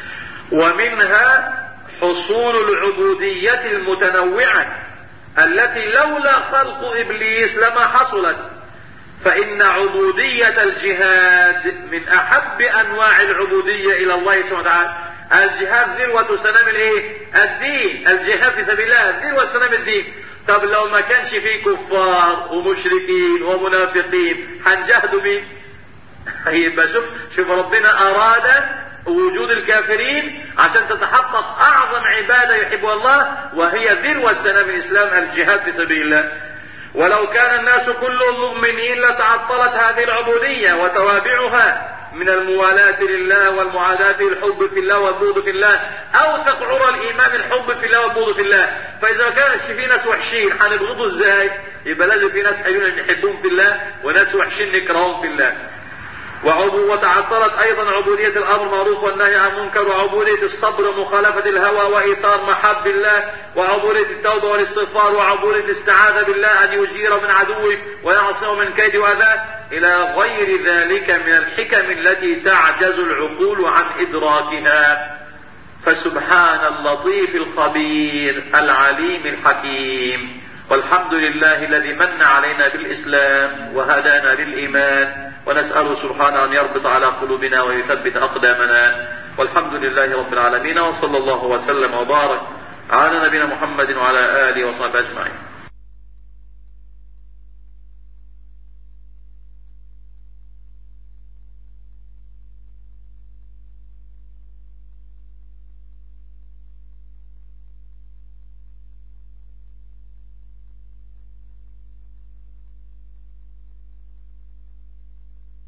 ومنها حصول العبودية المتنوعة التي لولا خلق ابليس لما حصلت فان عبودية الجهاد من احب انواع العبودية الى الله سبحانه وتعالى الجهاد ذروة سنام الايه الدين الجهاد في سبيل الله ذروة سنام الدين طب لو ما كانش فيه كفار ومشركين ومنافقين هنجاهدوا مين يبقى شوف شوف ربنا اراد وجود الكافرين عشان تتحقق اعظم عبادة يحبها الله وهي ذروة سنام الاسلام الجهاد في سبيل الله ولو كان الناس كلهم مؤمنين لتعطلت هذه العبودية وتوابعها من الموالاة لله والمعاداة الحب في الله والبغض في الله اوثق عرى الايمان الحب في الله والبغض في الله فاذا كانش في ناس وحشين هنبغضوا ازاي يبقى لازم في ناس حلوين نحبهم في الله وناس وحشين نكرههم في الله وعبو وتعطلت ايضا عبودية الامر معروف والنهي عن منكر وعبودية الصبر مخالفة الهوى وايثار محب الله وعبودية التوبة والاستغفار وعبودية الاستعاذة بالله ان يجير من عدوه ويعصمه من كيد واذاه الى غير ذلك من الحكم التي تعجز العقول عن ادراكها فسبحان اللطيف الخبير العليم الحكيم والحمد لله الذي من علينا بالاسلام وهدانا للايمان ونسأله سبحانه أن يربط على قلوبنا ويثبت أقدامنا والحمد لله رب العالمين وصلى الله وسلم وبارك على نبينا محمد وعلى آله وصحبه أجمعين